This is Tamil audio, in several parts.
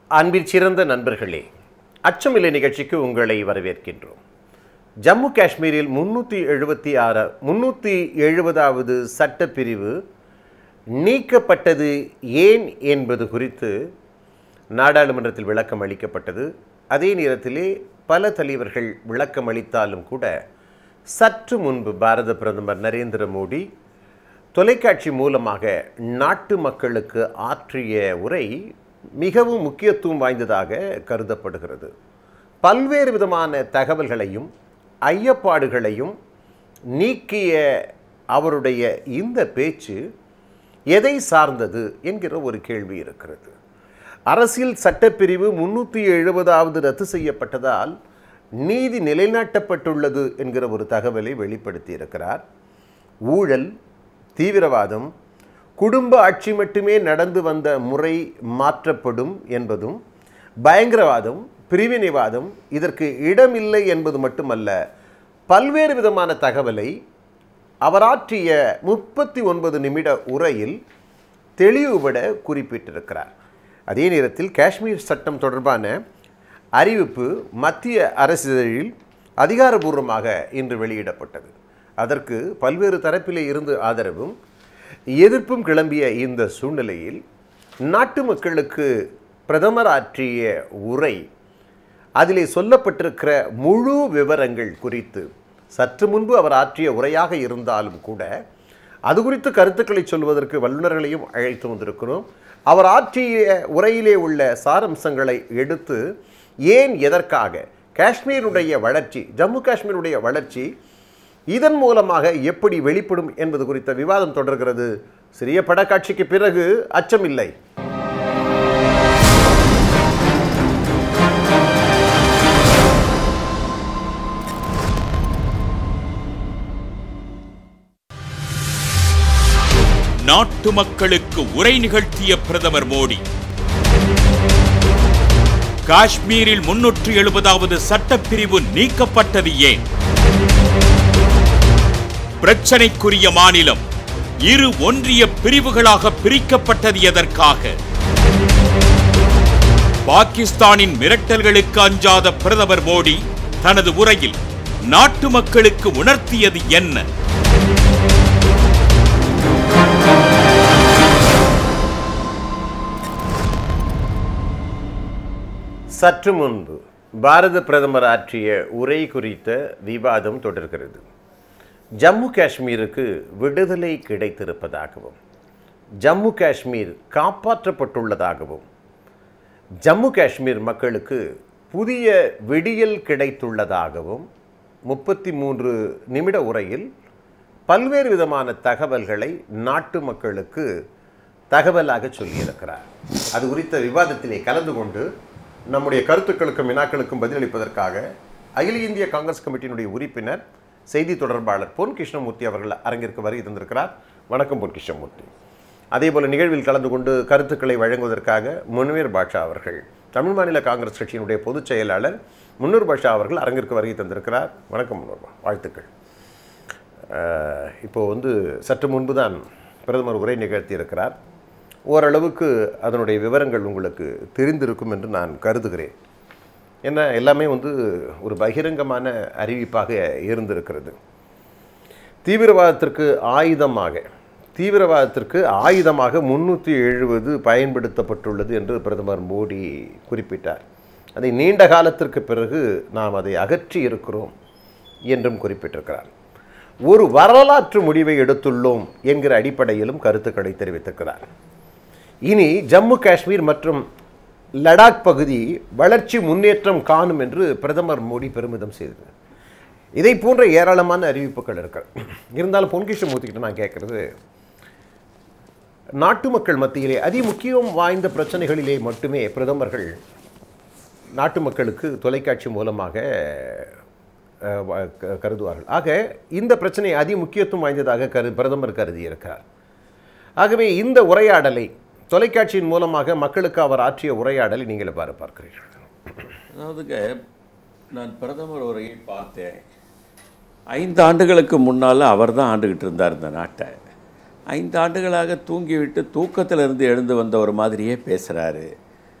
அன்பிற் சிறந்த நண்பர்களே அச்சமில்லை நிகழ்ச்சிக்கு உங்களை வரவேற்கின்றோம் ஜம்மு காஷ்மீரில் முன்னூற்றி எழுபத்தி ஆறு முன்னூற்றி எழுபதாவது சட்டப்பிரிவு நீக்கப்பட்டது ஏன் என்பது குறித்து நாடாளுமன்றத்தில் விளக்கம் அளிக்கப்பட்டது அதே நேரத்திலே பல தலைவர்கள் விளக்கம் அளித்தாலும் கூட சற்று முன்பு பாரத பிரதமர் நரேந்திர மோடி தொலைக்காட்சி மூலமாக நாட்டு மக்களுக்கு ஆற்றிய உரை மிகவும் முக்கியத்துவம் வாய்ந்ததாக கருதப்படுகிறது பல்வேறு விதமான தகவல்களையும் ஐயப்பாடுகளையும் நீக்கிய அவருடைய இந்த பேச்சு எதை சார்ந்தது என்கிற ஒரு கேள்வி இருக்கிறது அரசியல் சட்டப்பிரிவு முன்னூற்றி எழுபதாவது ரத்து செய்யப்பட்டதால் நீதி நிலைநாட்டப்பட்டுள்ளது என்கிற ஒரு தகவலை வெளிப்படுத்தி இருக்கிறார் ஊழல் தீவிரவாதம் குடும்ப ஆட்சி மட்டுமே நடந்து வந்த முறை மாற்றப்படும் என்பதும் பயங்கரவாதம் பிரிவினைவாதம் இதற்கு இடமில்லை என்பது மட்டுமல்ல பல்வேறு விதமான தகவலை அவராற்றிய முப்பத்தி ஒன்பது நிமிட உரையில் தெளிவுபட குறிப்பிட்டிருக்கிறார் அதே நேரத்தில் காஷ்மீர் சட்டம் தொடர்பான அறிவிப்பு மத்திய அரசிதழில் அதிகாரபூர்வமாக இன்று வெளியிடப்பட்டது அதற்கு பல்வேறு தரப்பிலே இருந்து ஆதரவும் எதிர்ப்பும் கிளம்பிய இந்த சூழ்நிலையில் நாட்டு மக்களுக்கு பிரதமர் ஆற்றிய உரை அதிலே சொல்லப்பட்டிருக்கிற முழு விவரங்கள் குறித்து சற்று முன்பு அவர் ஆற்றிய உரையாக இருந்தாலும் கூட அது குறித்து கருத்துக்களை சொல்வதற்கு வல்லுநர்களையும் அழைத்து வந்திருக்கிறோம் அவர் ஆற்றிய உரையிலே உள்ள சாரம்சங்களை எடுத்து ஏன் எதற்காக காஷ்மீருடைய வளர்ச்சி ஜம்மு காஷ்மீருடைய வளர்ச்சி இதன் மூலமாக எப்படி வெளிப்படும் என்பது குறித்த விவாதம் தொடர்கிறது சிறிய படக்காட்சிக்கு பிறகு அச்சமில்லை நாட்டு மக்களுக்கு உரை நிகழ்த்திய பிரதமர் மோடி காஷ்மீரில் முன்னூற்று எழுபதாவது சட்டப்பிரிவு நீக்கப்பட்டது ஏன் பிரச்சனைக்குரிய மாநிலம் இரு ஒன்றிய பிரிவுகளாக பிரிக்கப்பட்டது எதற்காக பாகிஸ்தானின் மிரட்டல்களுக்கு அஞ்சாத பிரதமர் மோடி தனது உரையில் நாட்டு மக்களுக்கு உணர்த்தியது என்ன சற்று முன்பு பாரத பிரதமர் ஆற்றிய உரை குறித்த விவாதம் தொடர்கிறது ஜம்மு காஷ்மீருக்கு விடுதலை கிடைத்திருப்பதாகவும் ஜம்மு காஷ்மீர் காப்பாற்றப்பட்டுள்ளதாகவும் ஜம்மு காஷ்மீர் மக்களுக்கு புதிய விடியல் கிடைத்துள்ளதாகவும் முப்பத்தி மூன்று நிமிட உரையில் பல்வேறு விதமான தகவல்களை நாட்டு மக்களுக்கு தகவலாக சொல்லியிருக்கிறார் அது குறித்த விவாதத்திலே கலந்து கொண்டு நம்முடைய கருத்துக்களுக்கும் வினாக்களுக்கும் பதிலளிப்பதற்காக அகில இந்திய காங்கிரஸ் கமிட்டியினுடைய உறுப்பினர் செய்தி தொடர்பாளர் பொன் கிருஷ்ணமூர்த்தி அவர்கள் அரங்கிற்கு வருகை தந்திருக்கிறார் வணக்கம் பொன் கிருஷ்ணமூர்த்தி அதேபோல் நிகழ்வில் கலந்து கொண்டு கருத்துக்களை வழங்குவதற்காக முன்வீர் பாஷா அவர்கள் தமிழ் மாநில காங்கிரஸ் கட்சியினுடைய பொதுச் செயலாளர் முன்னூர் பாஷா அவர்கள் அரங்கிற்கு வருகை தந்திருக்கிறார் வணக்கம் முன்னூர் பா. வாழ்த்துக்கள் அஹ், இப்போ வந்து சற்று முன்பு தான் பிரதமர் உரை நிகழ்த்தி இருக்கிறார் ஓரளவுக்கு அதனுடைய விவரங்கள் உங்களுக்கு தெரிந்திருக்கும் என்று நான் கருதுகிறேன் ஏன்னா எல்லாமே வந்து ஒரு பகிரங்கமான அறிவிப்பாக இருந்திருக்கிறது தீவிரவாதத்திற்கு ஆயுதமாக தீவிரவாதத்திற்கு ஆயுதமாக முன்னூற்றி எழுபது பயன்படுத்தப்பட்டுள்ளது என்று பிரதமர் மோடி குறிப்பிட்டார் அதை நீண்ட காலத்திற்கு பிறகு நாம் அதை அகற்றி இருக்கிறோம் என்றும் குறிப்பிட்டிருக்கிறார் ஒரு வரலாற்று முடிவை எடுத்துள்ளோம் என்கிற அடிப்படையிலும் கருத்துக்களை தெரிவித்திருக்கிறார் இனி ஜம்மு காஷ்மீர் மற்றும் லடாக் பகுதி வளர்ச்சி முன்னேற்றம் காணும் என்று பிரதமர் மோடி பெருமிதம் செய்தார் இதை போன்ற ஏராளமான அறிவிப்புகள் இருக்கிறது இருந்தாலும் பொன்கிருஷ்ணமூர்த்திக்கிட்ட நான் கேட்குறது நாட்டு மக்கள் மத்தியிலே அதி முக்கியம் வாய்ந்த பிரச்சனைகளிலே மட்டுமே பிரதமர்கள் நாட்டு மக்களுக்கு தொலைக்காட்சி மூலமாக அஹ், வ- க- கருதுவார்கள் ஆக இந்த பிரச்சனை அதி முக்கியத்துவம் வாய்ந்ததாக கரு பிரதமர் கருதியிருக்கிறார் ஆகவே இந்த உரையாடலை தொலைக்காட்சியின் மூலமாக மக்களுக்கு அவர் ஆற்றிய உரையாடலை நீங்கள் எவ்வாறு பார்க்கிறீர்கள் அதாவதுங்க நான் பிரதமர் உரையை பார்த்தேன் ஐந்து ஆண்டுகளுக்கு முன்னால் அவர் தான் ஆண்டுகிட்டு இருந்தார் இந்த நாட்டை ஐந்து ஆண்டுகளாக தூங்கிவிட்டு தூக்கத்தில் இருந்து எழுந்து வந்த ஒரு மாதிரியே பேசுகிறாரு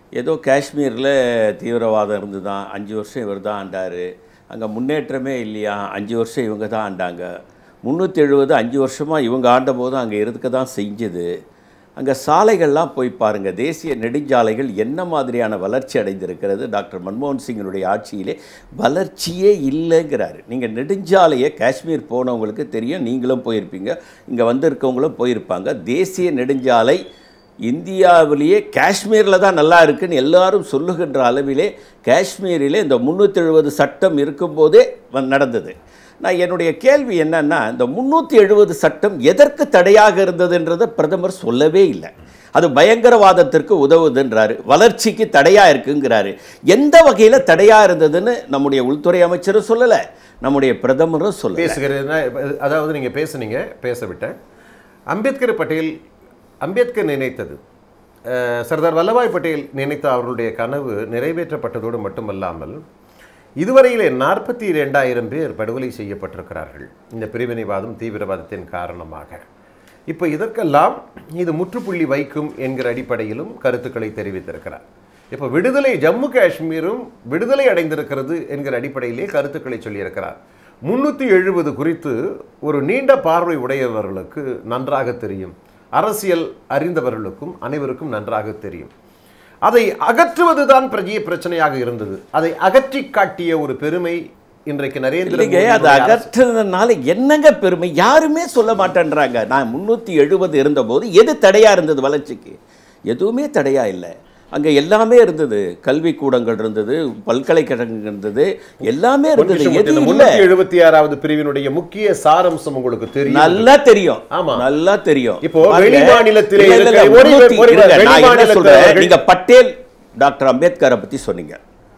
ஏதோ காஷ்மீரில் தீவிரவாதம் இருந்து தான் அஞ்சு வருஷம் இவர் தான் ஆண்டார் அங்கே முன்னேற்றமே இல்லையா அஞ்சு வருஷம் இவங்க தான் ஆண்டாங்க முந்நூற்றி எழுபது அஞ்சு வருஷமாக இவங்க ஆண்ட போது அங்கே இருக்க தான் செஞ்சது அங்கே சாலைகள்லாம் போய் பாருங்கள் தேசிய நெடுஞ்சாலைகள் என்ன மாதிரியான வளர்ச்சி அடைந்திருக்கிறது டாக்டர் மன்மோகன் சிங்கினுடைய ஆட்சியிலே வளர்ச்சியே இல்லைங்கிறாரு நீங்கள் நெடுஞ்சாலையை காஷ்மீர் போனவங்களுக்கு தெரியும் நீங்களும் போயிருப்பீங்க இங்கே வந்திருக்கவங்களும் போயிருப்பாங்க தேசிய நெடுஞ்சாலை இந்தியாவிலேயே காஷ்மீரில் தான் நல்லா இருக்குன்னு எல்லாரும் சொல்லுகின்ற அளவிலே காஷ்மீரிலே இந்த முந்நூற்றி எழுபது சட்டம் இருக்கும்போதே வ- நடந்தது நான் என்னுடைய கேள்வி என்னன்னா இந்த முந்நூற்றி எழுபது சட்டம் எதற்கு தடையாக இருந்ததுன்றதை பிரதமர் சொல்லவே இல்லை அது பயங்கரவாதத்திற்கு உதவுதுன்றாரு வளர்ச்சிக்கு தடையா இருக்குங்கிறாரு எந்த வகையில் தடையா இருந்ததுன்னு நம்முடைய உள்துறை அமைச்சரும் சொல்லலை நம்முடைய பிரதமரும் சொல்லலை பேசுகிறதுனா அதாவது நீங்க பேசுனீங்க பேச விட்டேன் அம்பேத்கர் பட்டேல் அம்பேத்கர் நினைத்தது அஹ், சர்தார் வல்லபாய் பட்டேல் நினைத்த அவர்களுடைய கனவு நிறைவேற்றப்பட்டதோடு மட்டுமல்லாமல் இதுவரையிலே நாற்பத்தி இரண்டாயிரம் பேர் படுகொலை செய்யப்பட்டிருக்கிறார்கள் இந்த பிரிவினைவாதம் தீவிரவாதத்தின் காரணமாக இப்போ இதற்கெல்லாம் இது முற்றுப்புள்ளி வைக்கும் என்கிற அடிப்படையிலும் கருத்துக்களை தெரிவித்திருக்கிறார் இப்போ விடுதலை ஜம்மு காஷ்மீரும் விடுதலை அடைந்திருக்கிறது என்கிற அடிப்படையிலே கருத்துக்களை சொல்லியிருக்கிறார் முன்னூற்றி எழுபது குறித்து ஒரு நீண்ட பார்வை உடையவர்களுக்கு நன்றாக தெரியும் அரசியல் அறிந்தவர்களுக்கும் அனைவருக்கும் நன்றாக தெரியும் அதை அகற்றுவதுதான் பெரிய பிரச்சனையாக இருந்தது அதை அகற்றி காட்டிய ஒரு பெருமை இன்றைக்கு நரேந்திர இல்லைங்க அதை மோடியினுடைய அரசு- அகற்றுனதுனால என்னங்க பெருமை யாருமே சொல்ல மாட்டேன்றாங்க நான் முந்நூற்றி எழுபது இருந்தபோது எது தடையா இருந்தது வளர்ச்சிக்கு எதுவுமே தடையா இல்லை அங்கே எல்லாமே இருந்தது கல்விக்கூடங்கள் இருந்தது பல்கலைக்கழகங்கள் இருந்தது எல்லாமே இருந்தது எது இல்லை முன்னூத்தி எழுபத்தி ஆறாவது பிரிவினுடைய முக்கிய சாரம்சம் உங்களுக்கு தெரியும் நல்லா தெரியும் ஆமா. நல்லா தெரியும் இப்போ பாருங்க. வெளி மாநிலத்திலே இல்ல, இல்ல, இல்ல, இருக்கிற- ஒரு- முன்னூத்தி- ஒரு- இருங்க, வெளி நான் என்ன மாநிலத்தில் சொல்றேன் அவர்கள்- நீங்க பட்டேல் டாக்டர் அம்பேத்கரை பத்தி சொன்னீங்க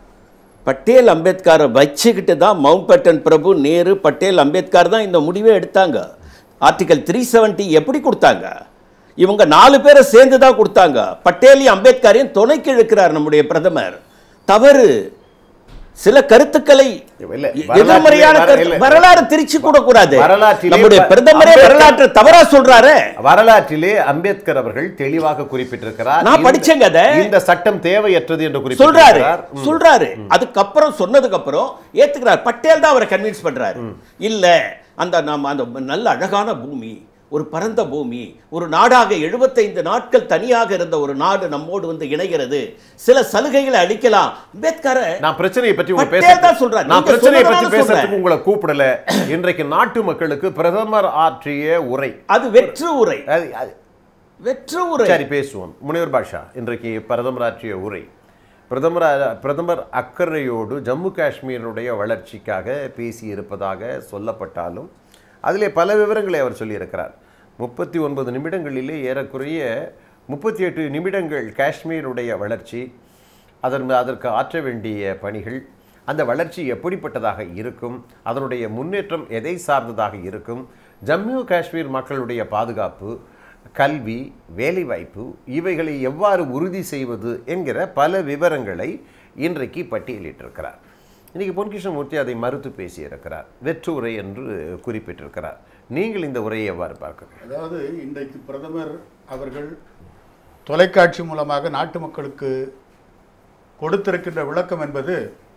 பட்டேல் அம்பேத்கரை வச்சுக்கிட்டு தான் மவுண்ட் பேட்டன் பிரபு நேரு பட்டேல் அம்பேத்கர் தான் இந்த முடிவே எடுத்தாங்க ஆர்டிகல் த்ரீ செவன்ட்டி எப்படி கொடுத்தாங்க இவங்க நாலு பேரை சேர்ந்து தான் கொடுத்தாங்க பட்டேலையும் அம்பேத்கரையும் துணைக்கு இழுக்கிறார் நம்முடைய பிரதமர் தவறு சில கருத்துக்களை இல்ல, எதிர்மறையான வரலாற்றிலே கருத்து- இல்ல. வரலாறு திருச்சி கூட கூடாது வரலாற்றிலே நம்முடைய ப- பிரதமரே அம்பேத்கர் வரலாற்று தவறா சொல்றாரு வரலாற்றிலே அம்பேத்கர் அவர்கள் தெளிவாக குறிப்பிட்டிருக்கிறார் நான் இந்த- படிச்சேங்க அதை. இந்த சட்டம் தேவையற்றது என்று சொல்றாரு குறிப்பிட்டிருக்கிறார் ம். சொல்றாரு அதுக்கப்புறம் சொன்னதுக்கு அப்புறம் ஏத்துக்கிறார் பட்டேல் தான் அவரை கன்வின்ஸ் பண்றாரு இல்ல அந்த நாம அந்த நல்ல அழகான பூமி ஒரு பரந்த பூமி ஒரு நாடாக 75 நாட்கள் தனியாக இருந்த ஒரு நாடு நம்மோடு வந்து இணைகிறது சில சலுகைகளை அளிக்கலாம் அம்பேத்கரை நான் பிரச்சனையை பற்றி உங்க பட்டேல் பேச தான் சொல்றாரு. நான் நீங்க பிரச்சனையை பற்றி சொன்னதால பேசுறதுக்கு சொல்றேன். உங்களை கூப்பிடல இன்றைக்கு நாட்டு மக்களுக்கு பிரதமர் ஆற்றிய உரை அது வெற்று உரை அது- அது- வெற்று உரை சரி பேசுவோம் முனைவர் பாஷா இன்றைக்கு பிரதமர் ஆற்றிய உரை பிரதமர் பிரதமர் அக்கறையோடு ஜம்மு காஷ்மீருடைய வளர்ச்சிக்காக பேசியிருப்பதாக சொல்லப்பட்டாலும் அதிலே பல விவரங்களை அவர் சொல்லியிருக்கிறார் முப்பத்தி ஒன்பது நிமிடங்களிலே ஏறக்குறைய முப்பத்தி எட்டு நிமிடங்கள் காஷ்மீருடைய வளர்ச்சி அதன் அதற்கு ஆற்ற வேண்டிய பணிகள் அந்த வளர்ச்சி எப்படிப்பட்டதாக இருக்கும் அதனுடைய முன்னேற்றம் எதை சார்ந்ததாக இருக்கும் ஜம்மு காஷ்மீர் மக்களுடைய பாதுகாப்பு கல்வி வேலைவாய்ப்பு இவைகளை எவ்வாறு உறுதி செய்வது என்கிற பல விவரங்களை இன்றைக்கு பட்டியலிட்டிருக்கிறார் இன்னைக்கு பொன்கிருஷ்ணமூர்த்தி அதை மறுத்து பேசியிருக்கிறார் வெற்று உரை என்று குறிப்பிட்டிருக்கிறார் நீங்கள் இந்த உரையை எவ்வாறு பார்க்கிறீர்கள் அதாவது இன்றைக்கு பிரதமர் அவர்கள் தொலைக்காட்சி மூலமாக நாட்டு மக்களுக்கு கொடுத்திருக்கின்ற விளக்கம் என்பது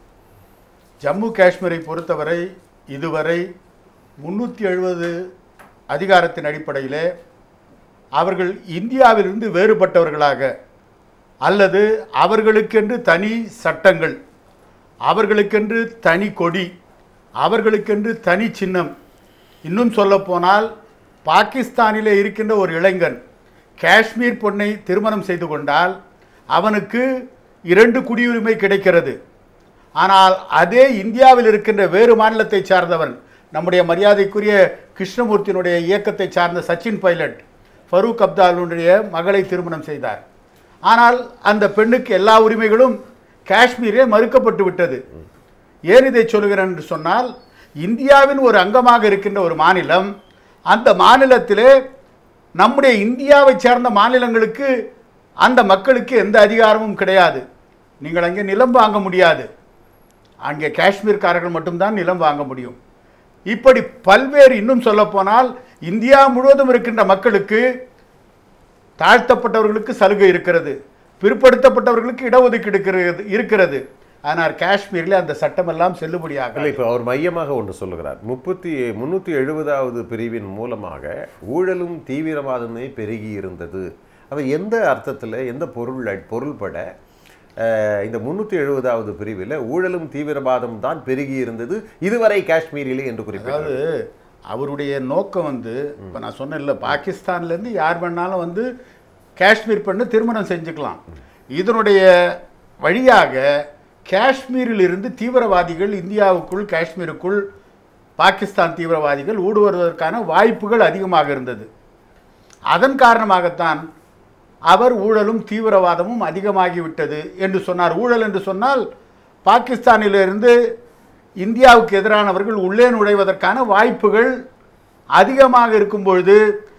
ஜம்மு காஷ்மீரை பொறுத்தவரை இதுவரை முன்னூற்றி எழுபது அதிகாரத்தின் அடிப்படையிலே அவர்கள் இந்தியாவிலிருந்து வேறுபட்டவர்களாக அல்லது அவர்களுக்கென்று தனி சட்டங்கள் அவர்களுக்கென்று தனி கொடி அவர்களுக்கென்று தனி சின்னம் இன்னும் சொல்லப்போனால் பாகிஸ்தானிலே இருக்கின்ற ஒரு இளைஞன் காஷ்மீர் பொண்ணை திருமணம் செய்து கொண்டால் அவனுக்கு இரண்டு குடியுரிமை கிடைக்கிறது ஆனால் அதே இந்தியாவில் இருக்கின்ற வேறு மாநிலத்தை சார்ந்தவன் நம்முடைய மரியாதைக்குரிய கிருஷ்ணமூர்த்தியினுடைய இயக்கத்தை சார்ந்த சச்சின் பைலட் ஃபரூக் அப்தாலுடைய மகளை திருமணம் செய்தார் ஆனால் அந்த பெண்ணுக்கு எல்லா உரிமைகளும் காஷ்மீரே மறுக்கப்பட்டு விட்டது ஏன் இதை சொல்கிறேன் என்று சொன்னால் இந்தியாவின் ஒரு அங்கமாக இருக்கின்ற ஒரு மாநிலம் அந்த மாநிலத்திலே நம்முடைய இந்தியாவை சேர்ந்த மாநிலங்களுக்கு அந்த மக்களுக்கு எந்த அதிகாரமும் கிடையாது நீங்கள் அங்கே நிலம் வாங்க முடியாது அங்கே காஷ்மீர்காரர்கள் மட்டும்தான் நிலம் வாங்க முடியும் இப்படி பல்வேறு இன்னும் சொல்லப்போனால் இந்தியா முழுவதும் இருக்கின்ற மக்களுக்கு தாழ்த்தப்பட்டவர்களுக்கு சலுகை இருக்கிறது பிற்படுத்தப்பட்டவர்களுக்கு இடஒதுக்கீடு இருக்கிறது இருக்கிறது ஆனால் காஷ்மீரில் அந்த சட்டமெல்லாம் செல்லுபடியாக இல்லை இப்போ அவர் மையமாக ஒன்று சொல்லுகிறார் முப்பத்தி முந்நூற்றி எழுபதாவது பிரிவின் மூலமாக ஊழலும் தீவிரவாதமே பெருகி இருந்தது அவர் எந்த அர்த்தத்தில் எந்த பொருள் பொருள்பட அஹ், இந்த முந்நூற்றி எழுபதாவது பிரிவில் ஊழலும் தீவிரவாதம் தான் பெருகி இருந்தது இதுவரை காஷ்மீரிலே என்று குறிப்பிட்டார் அதாவது அவருடைய நோக்கம் வந்து இப்போ நான் சொன்னேன்ல பாகிஸ்தான்லேருந்து யார் வேணாலும் வந்து காஷ்மீர் பெண்ணு திருமணம் செஞ்சுக்கலாம் இதனுடைய வழியாக காஷ்மீரில் இருந்து தீவிரவாதிகள் இந்தியாவுக்குள் காஷ்மீருக்குள் பாகிஸ்தான் தீவிரவாதிகள் ஊடுருவதற்கான வாய்ப்புகள் அதிகமாக இருந்தது அதன் காரணமாகத்தான் அவர் ஊழலும் தீவிரவாதமும் அதிகமாகிவிட்டது என்று சொன்னார் ஊழல் என்று சொன்னால் பாகிஸ்தானிலிருந்து இந்தியாவுக்கு எதிரானவர்கள் உள்ளே நுழைவதற்கான வாய்ப்புகள் அதிகமாக இருக்கும் பொழுது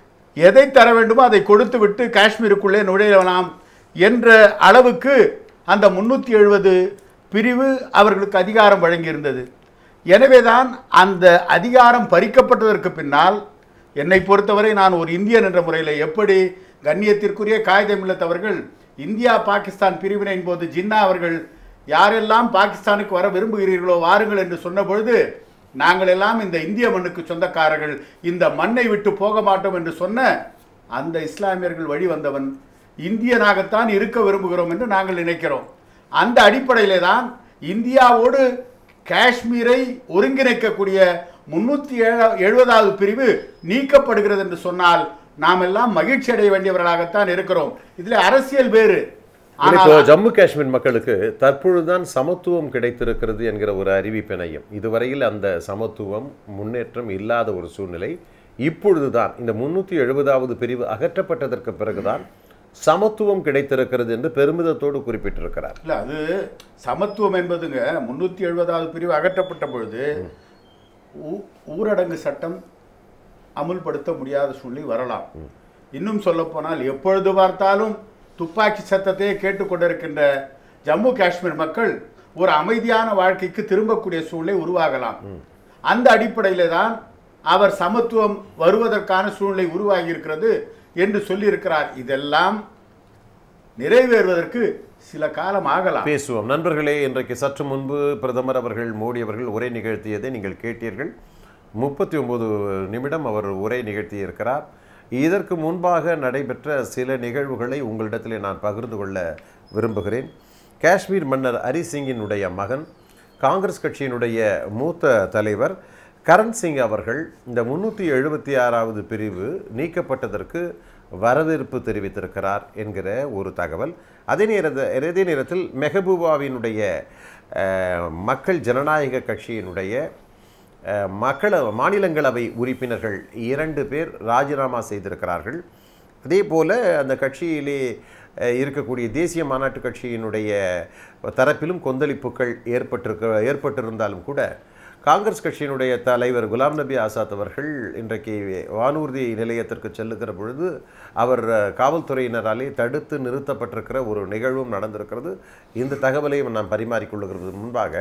எதை தர வேண்டுமோ அதை கொடுத்துவிட்டு காஷ்மீருக்குள்ளே நுழையலாம் என்ற அளவுக்கு அந்த முன்னூற்றி எழுபது பிரிவு அவர்களுக்கு அதிகாரம் வழங்கியிருந்தது எனவேதான் அந்த அதிகாரம் பறிக்கப்பட்டதற்கு பின்னால் என்னை பொறுத்தவரை நான் ஒரு இந்தியன் என்ற முறையில் எப்படி கண்ணியத்திற்குரிய காகிதமில்லத் அவர்கள் இந்தியா பாகிஸ்தான் பிரிவினையின் போது ஜின்னா அவர்கள் யாரெல்லாம் பாகிஸ்தானுக்கு வர விரும்புகிறீர்களோ வாருங்கள் என்று சொன்ன பொழுது நாங்கள் எல்லாம் இந்த இந்திய மண்ணுக்கு சொந்தக்காரர்கள் இந்த மண்ணை விட்டு போக மாட்டோம் என்று சொன்ன அந்த இஸ்லாமியர்கள் வழி வந்தவன் இந்தியனாகத்தான் இருக்க விரும்புகிறோம் என்று நாங்கள் நினைக்கிறோம் அந்த அடிப்படையிலே தான் இந்தியாவோடு காஷ்மீரை ஒருங்கிணைக்கக்கூடிய முன்னூற்றி ஏழ எழுபதாவது பிரிவு நீக்கப்படுகிறது என்று சொன்னால் நாம் எல்லாம் மகிழ்ச்சி அடைய வேண்டியவர்களாகத்தான் இருக்கிறோம் இதில் அரசியல் வேறு இப்போ ஆனால் ஜம்மு காஷ்மீர் மக்களுக்கு தற்பொழுதுதான் சமத்துவம் கிடைத்திருக்கிறது என்கிற ஒரு அறிவிப்பினையும் இதுவரையில் அந்த சமத்துவம் முன்னேற்றம் இல்லாத ஒரு சூழ்நிலை இப்பொழுதுதான் இந்த முன்னூற்றி எழுபதாவது பிரிவு அகற்றப்பட்டதற்கு பிறகுதான் சமத்துவம் கிடைத்திருக்கிறது என்று பெருமிதத்தோடு குறிப்பிட்டிருக்கிறார் இல்ல அது சமத்துவம் என்பதுங்க முன்னூற்றி எழுபதாவது பிரிவு அகற்றப்பட்ட பொழுது ஊ- ஊரடங்கு சட்டம் அமுல்படுத்த முடியாத சூழ்நிலை வரலாம் இன்னும் சொல்லப்போனால் எப்பொழுது பார்த்தாலும் துப்பாக்கி சத்தத்தையே கேட்டுக்கொண்டிருக்கின்ற ஜம்மு காஷ்மீர் மக்கள் ஒரு அமைதியான வாழ்க்கைக்கு திரும்பக்கூடிய சூழ்நிலை உருவாகலாம் அந்த அடிப்படையிலே தான் அவர் சமத்துவம் வருவதற்கான சூழ்நிலை உருவாகி இருக்கிறது என்று சொல்லியிருக்கிறார் இதெல்லாம் நிறைவேறுவதற்கு சில காலம் ஆகலாம் பேசுவோம் நண்பர்களே இன்றைக்கு சற்று முன்பு பிரதமர் அவர்கள் மோடி அவர்கள் உரை நிகழ்த்தியதை நீங்கள் கேட்டீர்கள் முப்பத்தி ஒன்பது நிமிடம் அவர் உரை நிகழ்த்தியிருக்கிறார் இதற்கு முன்பாக நடைபெற்ற சில நிகழ்வுகளை உங்களிடத்திலே நான் பகிர்ந்து கொள்ள விரும்புகிறேன் காஷ்மீர் மன்னர் ஹரி சிங்கினுடைய மகன் காங்கிரஸ் கட்சியினுடைய மூத்த தலைவர் கரண் சிங் அவர்கள் இந்த முன்னூற்றி எழுபத்தி ஆறாவது பிரிவு நீக்கப்பட்டதற்கு வரவேற்பு தெரிவித்திருக்கிறார் என்கிற ஒரு தகவல் அதே நேரத்தில் அதே நேரத்தில் மெஹபூபாவினுடைய அஹ், மக்கள் ஜனநாயக கட்சியினுடைய அஹ், மக்கள மாநிலங்களவை உறுப்பினர்கள் இரண்டு பேர் ராஜினாமா செய்திருக்கிறார்கள் அதே போல் அந்த கட்சியிலே அஹ், இருக்கக்கூடிய தேசிய மாநாட்டு கட்சியினுடைய தரப்பிலும் கொந்தளிப்புகள் ஏற்பட்டிருக்க ஏற்பட்டிருந்தாலும் கூட காங்கிரஸ் கட்சியினுடைய தலைவர் குலாம் நபி ஆசாத் அவர்கள் இன்றைக்கு வானூர்தி நிலையத்திற்கு செல்லுகிற பொழுது அவர் அஹ், காவல்துறையினராலே தடுத்து நிறுத்தப்பட்டிருக்கிற ஒரு நிகழ்வும் நடந்திருக்கிறது இந்த தகவலையும் நாம் பரிமாறிக்கொள்ளுகிறது முன்பாக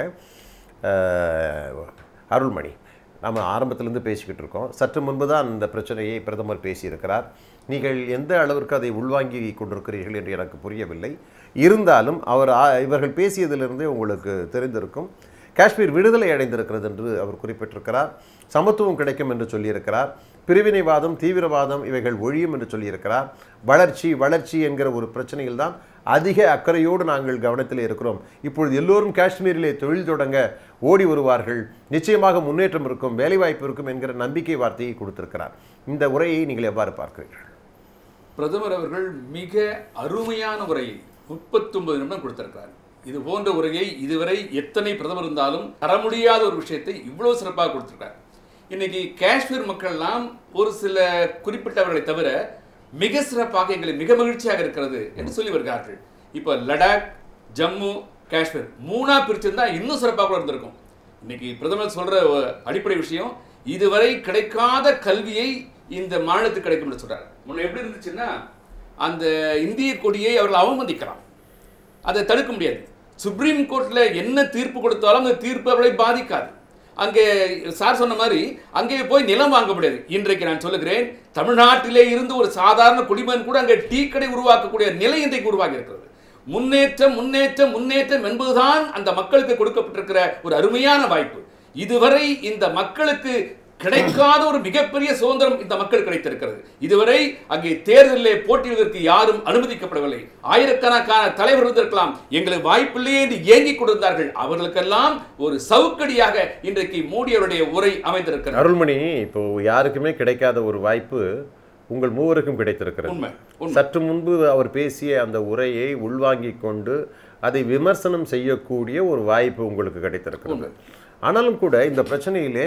அஹ், அருள்மணி நாம் ஆரம்பத்திலிருந்து பேசிக்கிட்டு இருக்கோம் சற்று முன்பு தான் இந்த பிரச்சனையை பிரதமர் பேசியிருக்கிறார் நீங்கள் எந்த அளவிற்கு அதை உள்வாங்கி கொண்டிருக்கிறீர்கள் என்று எனக்கு புரியவில்லை இருந்தாலும் அவர் ஆ- இவர்கள் பேசியதிலிருந்தே உங்களுக்கு தெரிந்திருக்கும் காஷ்மீர் விடுதலை அடைந்திருக்கிறது என்று அவர் குறிப்பிட்டிருக்கிறார் சமத்துவம் கிடைக்கும் என்று சொல்லியிருக்கிறார் பிரிவினைவாதம் தீவிரவாதம் இவைகள் ஒழியும் என்று சொல்லியிருக்கிறார் வளர்ச்சி வளர்ச்சி என்கிற ஒரு பிரச்சனையில் தான் அதிக அக்கறையோடு நாங்கள் கவனத்தில் இருக்கிறோம் இப்பொழுது எல்லோரும் காஷ்மீரிலே தொழில் தொடங்க ஓடி வருவார்கள் நிச்சயமாக முன்னேற்றம் இருக்கும் வேலைவாய்ப்பு இருக்கும் என்கிற நம்பிக்கை வார்த்தையை கொடுத்திருக்கிறார் இந்த உரையை நீங்கள் எவ்வாறு பார்க்கிறீர்கள் பிரதமர் அவர்கள் மிக அருமையான உரையை 39 நிமிடம் கொடுத்திருக்கிறார் இது போன்ற உரையை இதுவரை எத்தனை பிரதமர் இருந்தாலும் தர முடியாத ஒரு விஷயத்தை இவ்வளவு சிறப்பாக கொடுத்திருக்கார் இன்னைக்கு காஷ்மீர் மக்கள் எல்லாம் ஒரு சில குறிப்பிட்டவர்களை தவிர மிக சிறப்பாக எங்களை மிக மகிழ்ச்சியாக இருக்கிறது என்று சொல்லி வருகிறார்கள் இப்போ லடாக் ஜம்மு காஷ்மீர் மூணா பிரிச்சிருந்தா இன்னும் சிறப்பாக கூட இருந்திருக்கும் இன்னைக்கு பிரதமர் சொல்ற ஒரு அடிப்படை விஷயம் இதுவரை கிடைக்காத கல்வியை இந்த மாநிலத்துக்கு கிடைக்கும் என்று சொல்றாரு முன்ன எப்படி இருந்துச்சுன்னா அந்த இந்திய கொடியை அவர்கள் அவமதிக்கலாம் அதை தடுக்க முடியாது சுப்ரீம் கோர்ட்ல என்ன தீர்ப்பு கொடுத்தாலும் அந்த தீர்ப்பு அவர்களை பாதிக்காது அங்கே சார் சொன்ன மாதிரி அங்கே போய் நிலம் வாங்க முடியாது இன்றைக்கு நான் சொல்லுகிறேன் தமிழ்நாட்டிலே இருந்து ஒரு சாதாரண குடிமகன் கூட அங்கே டீ கடை உருவாக்கக்கூடிய நிலை இன்றைக்கு உருவாகி இருக்கிறது முன்னேற்றம் முன்னேற்றம் முன்னேற்றம் என்பதுதான் அந்த மக்களுக்கு கொடுக்கப்பட்டிருக்கிற ஒரு அருமையான வாய்ப்பு இதுவரை இந்த மக்களுக்கு கிடைக்காத ஒரு மிகப்பெரிய சுதந்திரம் இந்த மக்கள் கிடைத்திருக்கிறது இதுவரை அங்கே தேர்தலிலே போட்டியிடுவதற்கு யாரும் அனுமதிக்கப்படவில்லை ஆயிரக்கணக்கான தலைவர்கள் இருந்திருக்கலாம் எங்களுக்கு வாய்ப்பில்லையே என்று ஏங்கிக் கொண்டிருந்தார்கள் அவர்களுக்கெல்லாம் ஒரு சவுக்கடியாக இன்றைக்கு மோடி அவருடைய உரை அமைந்திருக்கிறது அருள்மணி இப்போ யாருக்குமே கிடைக்காத ஒரு வாய்ப்பு உங்கள் மூவருக்கும் கிடைத்திருக்கிறது உண்மை உண்மை சற்று முன்பு அவர் பேசிய அந்த உரையை உள்வாங்கிக் கொண்டு அதை விமர்சனம் செய்யக்கூடிய ஒரு வாய்ப்பு உங்களுக்கு கிடைத்திருக்கிறது ஆனாலும் கூட இந்த பிரச்சனையிலே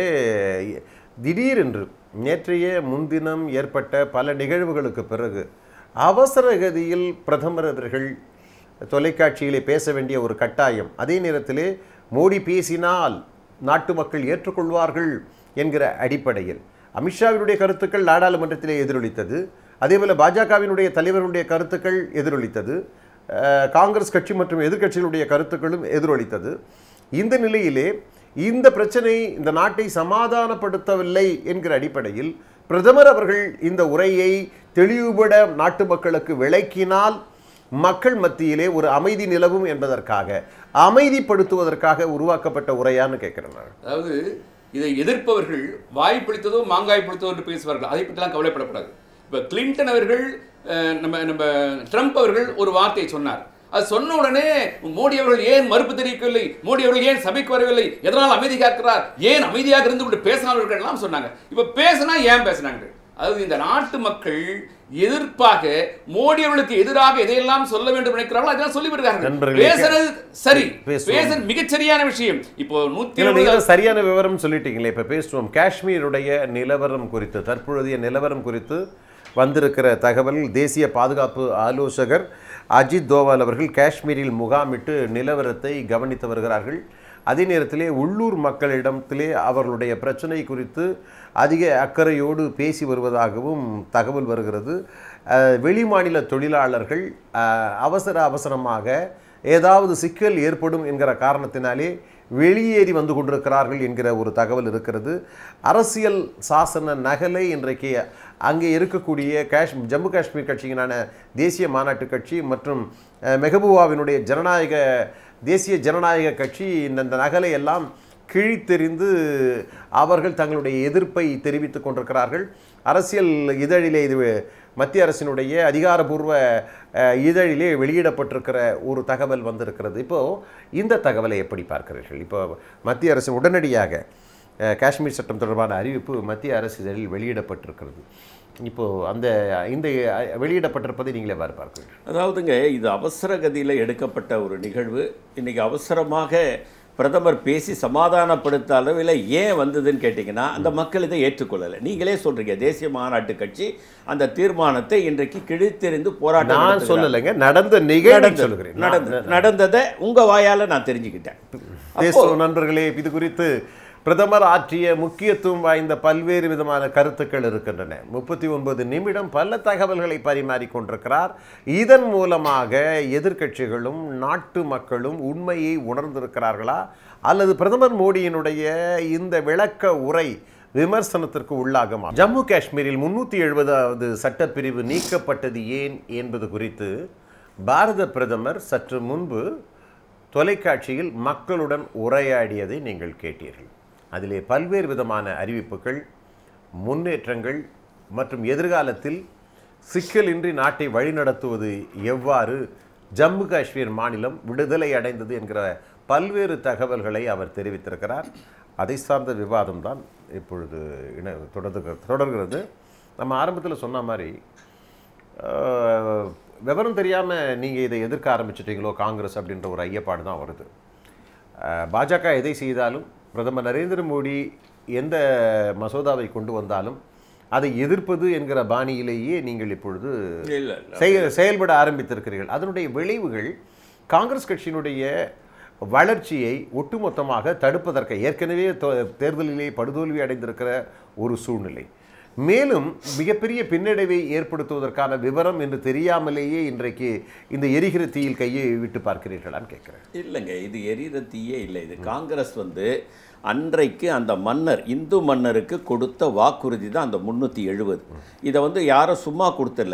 திடீரென்று நேற்றைய முன்தினம் ஏற்பட்ட பல நிகழ்வுகளுக்கு பிறகு அவசர கதியில் பிரதமர் அவர்கள் தொலைக்காட்சியிலே பேச வேண்டிய ஒரு கட்டாயம் அதே நேரத்திலே மோடி பேசினால் நாட்டு மக்கள் ஏற்றுக்கொள்வார்கள் என்கிற அடிப்படையில் அமித்ஷாவினுடைய கருத்துக்கள் நாடாளுமன்றத்திலே எதிரொலித்தது அதேபோல் பாஜகவினுடைய தலைவருடைய கருத்துக்கள் எதிரொலித்தது அஹ், காங்கிரஸ் கட்சி மற்றும் எதிர்க்கட்சிகளுடைய கருத்துக்களும் எதிரொலித்தது இந்த நிலையிலே இந்த பிரச்சனை இந்த நாட்டை சமாதானப்படுத்தவில்லை என்கிற அடிப்படையில் பிரதமர் அவர்கள் இந்த உரையை தெளிவுபட நாட்டு மக்களுக்கு விளக்கினால் மக்கள் மத்தியிலே ஒரு அமைதி நிலவும் என்பதற்காக அமைதிப்படுத்துவதற்காக உருவாக்கப்பட்ட உரையான்னு கேட்கிறேன் நான் அதாவது இதை எதிர்ப்பவர்கள் வாய் பிடித்ததோ மாங்காய் பிடித்ததோ என்று பேசுவார்கள் அதை பற்றிலாம் கவலைப்படக்கூடாது இப்போ கிளின்டன் அவர்கள் அஹ், நம்ம நம்ம ட்ரம்ப் அவர்கள் ஒரு வார்த்தையை சொன்னார் அது சொன்ன உடனே மோடி அவர்கள் ஏன் மறுப்பு தெரிவிக்கவில்லை மோடி அவர்கள் ஏன் சபைக்கு வரவில்லை எதனால் அமைதி காக்கிறார் ஏன் அமைதியாக இருந்து கொண்டு பேசினார்கள் எல்லாம் சொன்னாங்க இப்போ பேசினா ஏன் பேசினாங்க அதாவது இந்த நாட்டு மக்கள் எதிர்ப்பாக மோடி அவர்களுக்கு எதிராக எதையெல்லாம் சொல்ல வேண்டும் நினைக்கிறார்களோ அதெல்லாம் சொல்லிவிடுகிறார்கள் நண்பர்களே, பேசுறது சரி பேசுவோம். பேசுறது மிகச்சரியான விஷயம் இப்போ நூத்தி இல்ல, எழுபது நீங்க சரியான விவரம் சொல்லிட்டீங்களே இப்ப பேசுவோம் காஷ்மீருடைய நிலவரம் குறித்து தற்பொழுதைய நிலவரம் குறித்து வந்திருக்கிற தகவல் தேசிய பாதுகாப்பு ஆலோசகர் அஜித் தோவால் அவர்கள் காஷ்மீரில் முகாமிட்டு நிலவரத்தை கவனித்து வருகிறார்கள் அதே நேரத்திலே உள்ளூர் மக்களிடத்திலே அவர்களுடைய பிரச்சனை குறித்து அதிக அக்கறையோடு பேசி வருவதாகவும் தகவல் வருகிறது அஹ், வெளிமாநில தொழிலாளர்கள் அஹ், அவசர அவசரமாக ஏதாவது சிக்கல் ஏற்படும் என்கிற காரணத்தினாலே வெளியேறி வந்து கொண்டிருக்கிறார்கள் என்கிற ஒரு தகவல் இருக்கிறது அரசியல் சாசன நகலை இன்றைக்கு அங்கே இருக்கக்கூடிய காஷ் ஜம்மு காஷ்மீர் கட்சியினான தேசிய மாநாட்டு கட்சி மற்றும் அஹ், மெஹபூபாவினுடைய ஜனநாயக தேசிய ஜனநாயக கட்சி இந்த இந்த நகலை எல்லாம் கிழித்தெறிந்து அவர்கள் தங்களுடைய எதிர்ப்பை தெரிவித்துக் கொண்டிருக்கிறார்கள் அரசியல் இதழிலே இது மத்திய அரசினுடைய அதிகாரபூர்வ அஹ், இதழிலே வெளியிடப்பட்டிருக்கிற ஒரு தகவல் வந்திருக்கிறது இப்போது இந்த தகவலை எப்படி பார்க்கிறீர்கள் இப்போ மத்திய அரசு உடனடியாக அஹ், காஷ்மீர் சட்டம் தொடர்பான அறிவிப்பு மத்திய அரசு இதழில் வெளியிடப்பட்டிருக்கிறது இப்போது அந்த இந்த அஹ், வெளியிடப்பட்டிருப்பதை நீங்களே எவ்வாறு பார்க்கிறீர்கள் அதாவதுங்க இது அவசர கதியில் எடுக்கப்பட்ட ஒரு நிகழ்வு இன்னைக்கு அவசரமாக பிரதமர் பேசி சமாதானப்படுத்த அளவில் ஏன் வந்ததுன்னு கேட்டிங்கன்னா அந்த மக்கள் இதை ஏற்றுக்கொள்ளலை நீங்களே சொல்றீங்க தேசிய மாநாட்டு கட்சி அந்த தீர்மானத்தை இன்றைக்கு கிழித்தெறிந்து போராட்டம் நான் நடத்துகிறாங்க. சொல்லலைங்க நடந்த நிகழ்வை நடந்தது, சொல்கிறேன் நடந்தது நடந்ததை உங்க வாயால நான் தெரிஞ்சுக்கிட்டேன் பேசுவோம் நண்பர்களே இது குறித்து பிரதமர் ஆற்றிய முக்கியத்துவம் வாய்ந்த பல்வேறு விதமான கருத்துக்கள் இருக்கின்றன முப்பத்தி ஒன்பது நிமிடம் பல தகவல்களை பரிமாறிக் கொண்டிருக்கிறார் இதன் மூலமாக எதிர்க்கட்சிகளும் நாட்டு மக்களும் உண்மையை உணர்ந்திருக்கிறார்களா அல்லது பிரதமர் மோடியினுடைய இந்த விளக்க உரை விமர்சனத்திற்கு உள்ளாகுமா ஜம்மு காஷ்மீரில் முன்னூற்றி எழுபதாவது சட்டப்பிரிவு நீக்கப்பட்டது ஏன் என்பது குறித்து பாரத பிரதமர் சற்று முன்பு தொலைக்காட்சியில் மக்களுடன் உரையாடியதை நீங்கள் கேட்டீர்கள் அதிலே பல்வேறு விதமான அறிவிப்புகள் முன்னேற்றங்கள் மற்றும் எதிர்காலத்தில் சிக்கலின்றி நாட்டை வழிநடத்துவது எவ்வாறு ஜம்மு காஷ்மீர் மாநிலம் விடுதலை அடைந்தது என்கிற பல்வேறு தகவல்களை அவர் தெரிவித்திருக்கிறார் அதை சார்ந்த விவாதம் தான் இப்பொழுது இணை தொடர்ந்து தொடர்கிறது நம்ம ஆரம்பத்தில் சொன்ன மாதிரி ஆஹ், விவரம் தெரியாமல் நீங்கள் இதை எதிர்க்க ஆரம்பிச்சிட்டீங்களோ காங்கிரஸ் அப்படின்ற ஒரு ஐயப்பாடு தான் வருது ஆஹ், பாஜக எதை செய்தாலும் பிரதமர் நரேந்திர மோடி எந்த மசோதாவை கொண்டு வந்தாலும் அதை எதிர்ப்பது என்கிற பாணியிலேயே நீங்கள் இப்பொழுது இல்ல இல்ல செய- செயல்பட ஆரம்பித்திருக்கிறீர்கள் அதனுடைய விளைவுகள் காங்கிரஸ் கட்சியினுடைய வளர்ச்சியை ஒட்டுமொத்தமாக தடுப்பதற்கு ஏற்கனவே தோ- தேர்தலிலே படுதோல்வி அடைந்திருக்கிற ஒரு சூழ்நிலை மேலும் மிகப்பெரிய பின்னடைவை ஏற்படுத்துவதற்கான விவரம் என்று தெரியாமலேயே இன்றைக்கு இந்த எரிகிற தீயில் கையை விட்டு பார்க்கிறீர்களான்னு கேட்குறேன் இல்லைங்க இது எரியிற தீயே இல்லை இது காங்கிரஸ் வந்து அன்றைக்கு அந்த மன்னர் இந்து மன்னருக்கு கொடுத்த வாக்குறுதி தான் அந்த முந்நூற்றி எழுபது இதை வந்து யாரும் சும்மா கொடுத்துடல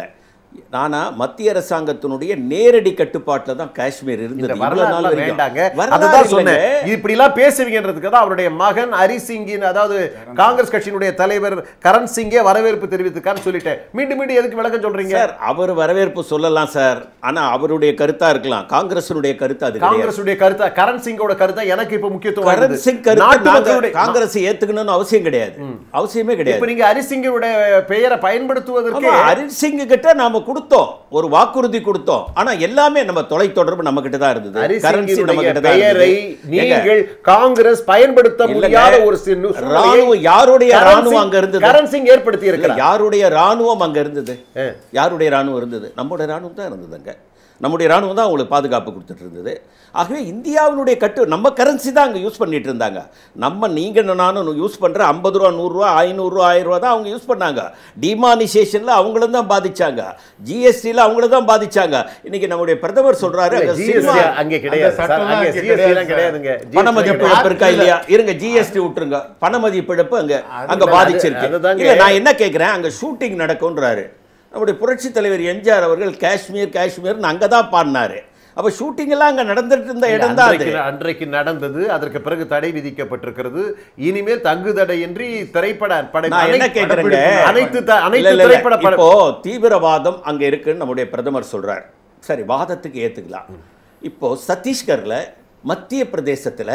ஆனா மத்திய அரசாங்கத்தினுடைய நேரடி கட்டுப்பாட்டில் தான் காஷ்மீர் இந்த இருந்தது இவ்வளவு நாள் வரலாறு வரைக்கும். வேண்டாங்க வரலாறு அதுதான் சொன்னேன் இல்லைங்க. இப்படி எல்லாம் பேசுவீங்கன்றதுக்கு தான் அவருடைய மகன் ஹரி சிங்கின் அதாவது காங்கிரஸ் கட்சியினுடைய தலைவர் கரண் சிங்கே வரவேற்பு தெரிவித்துக்கான்னு சொல்லிட்டேன் மீண்டும் மீண்டும் எதுக்கு விளக்கம் சொல்றீங்க சார் அவர் வரவேற்பு சொல்லலாம் சார் ஆனா அவருடைய கருத்தா இருக்கலாம் காங்கிரஸினுடைய கருத்து அது கிடையாது காங்கிரசுடைய கருத்தா கரண் சிங்கோட கருத்தா எனக்கு இப்ப முக்கியத்துவம் கரண் வருது. சிங் கருத்து நாட்டு நாங்க மக்களுடைய காங்கிரஸ் ஏத்துக்கணும்னு அவசியம் கிடையாது அவசியமே இப்ப கிடையாது நீங்க ஹரி சிங்கோட பெயரை பயன்படுத்துவதற்கு ஆமா, அரின் சிங் கிட்ட நாம கொடுத்தோம் ஒரு வாக்குறுதி கொடுத்தோம் ஆனா எல்லாமே நம்ம தொலைத்தொடர்பு நம்ம கிட்ட தான் இருந்தது ஹரி கரன்சி நம்ம சிங்கினுடைய கிட்ட தான் பெயரை இருந்தது ஏங்க, நீங்கள் காங்கிரஸ் பயன்படுத்த இல்லைங்க. முடியாத ஒரு சின்ன சூழ்நிலையை ராணுவம் யாருடைய கரண் ராணுவம் சிங்- அங்க இருந்தது கரண் சிங் ஏற்படுத்தி இல்ல, இருக்கிறார் யாருடைய ராணுவம் அங்க இருந்தது ஆ. யாருடைய ராணுவம் இருந்தது நம்முடைய ராணுவம் தான் இருந்தது அங்க நம்முடைய ராணுவம் தான் அவங்களுக்கு பாதுகாப்பு கொடுத்துட்டு இருந்தது ஆகவே இந்தியாவினுடைய கட்டு நம்ம கரன்சி தான் அங்கே யூஸ் பண்ணிட்டு இருந்தாங்க நம்ம நீங்கள் நானும் யூஸ் பண்ணுற ஐம்பது ரூபா நூறுரூவா ஐநூறுரூவா ஆயிரம் ரூபா தான் அவங்க யூஸ் பண்ணாங்க டிமானிசேஷனில் அவங்களும் தான் பாதிச்சாங்க ஜிஎஸ்டியில் அவங்கள தான் பாதிச்சாங்க இன்னைக்கு நம்முடைய பிரதமர் சொல்றாரு இல்ல, அங்க GST சினிமா- அங்கே கிடையாது அந்த சார். சட்டம்லாம் அங்கே இங்க GST எல்லாம் கிடையாது கிடையாதுங்க பணமதிப்பு GST இழப்பு இருக்கா இல்ல. இல்லையா இருங்க ஜிஎஸ்டி விட்டுருங்க பணமதிப்பு இழப்பு அங்க அங்க அது- பாதிச்சிருக்கு அதுதாங்க. இல்ல நான் என்ன கேட்கிறேன் அங்க ஷூட்டிங் நடக்கும்ன்றாரு நம்முடைய புரட்சி தலைவர் எம்ஜிஆர் அவர்கள் காஷ்மீர் காஷ்மீர்னு அங்க தான் பாடினாரு அப்ப ஷூட்டிங் எல்லாம் அங்க நடந்துட்டு இருந்த இடம் தான் அது அன்றைக்கு அன்றைக்கு நடந்தது அதற்கு பிறகு தடை விதிக்கப்பட்டிருக்கிறது இனிமேல் தங்கு தடையின்றி திரைப்பட படை நான் என்ன அனைத்து- கேட்கிறேங்க அனைத்து த- இல்ல, அனைத்து இல்ல, இல்ல. திரைப்பட பட- இப்போ தீவிரவாதம் அங்க இருக்குன்னு நம்முடைய பிரதமர் சொல்றார் சரி வாதத்துக்கு ஏத்துக்கலாம் இப்போ சத்தீஸ்கர்ல மத்திய பிரதேசத்துல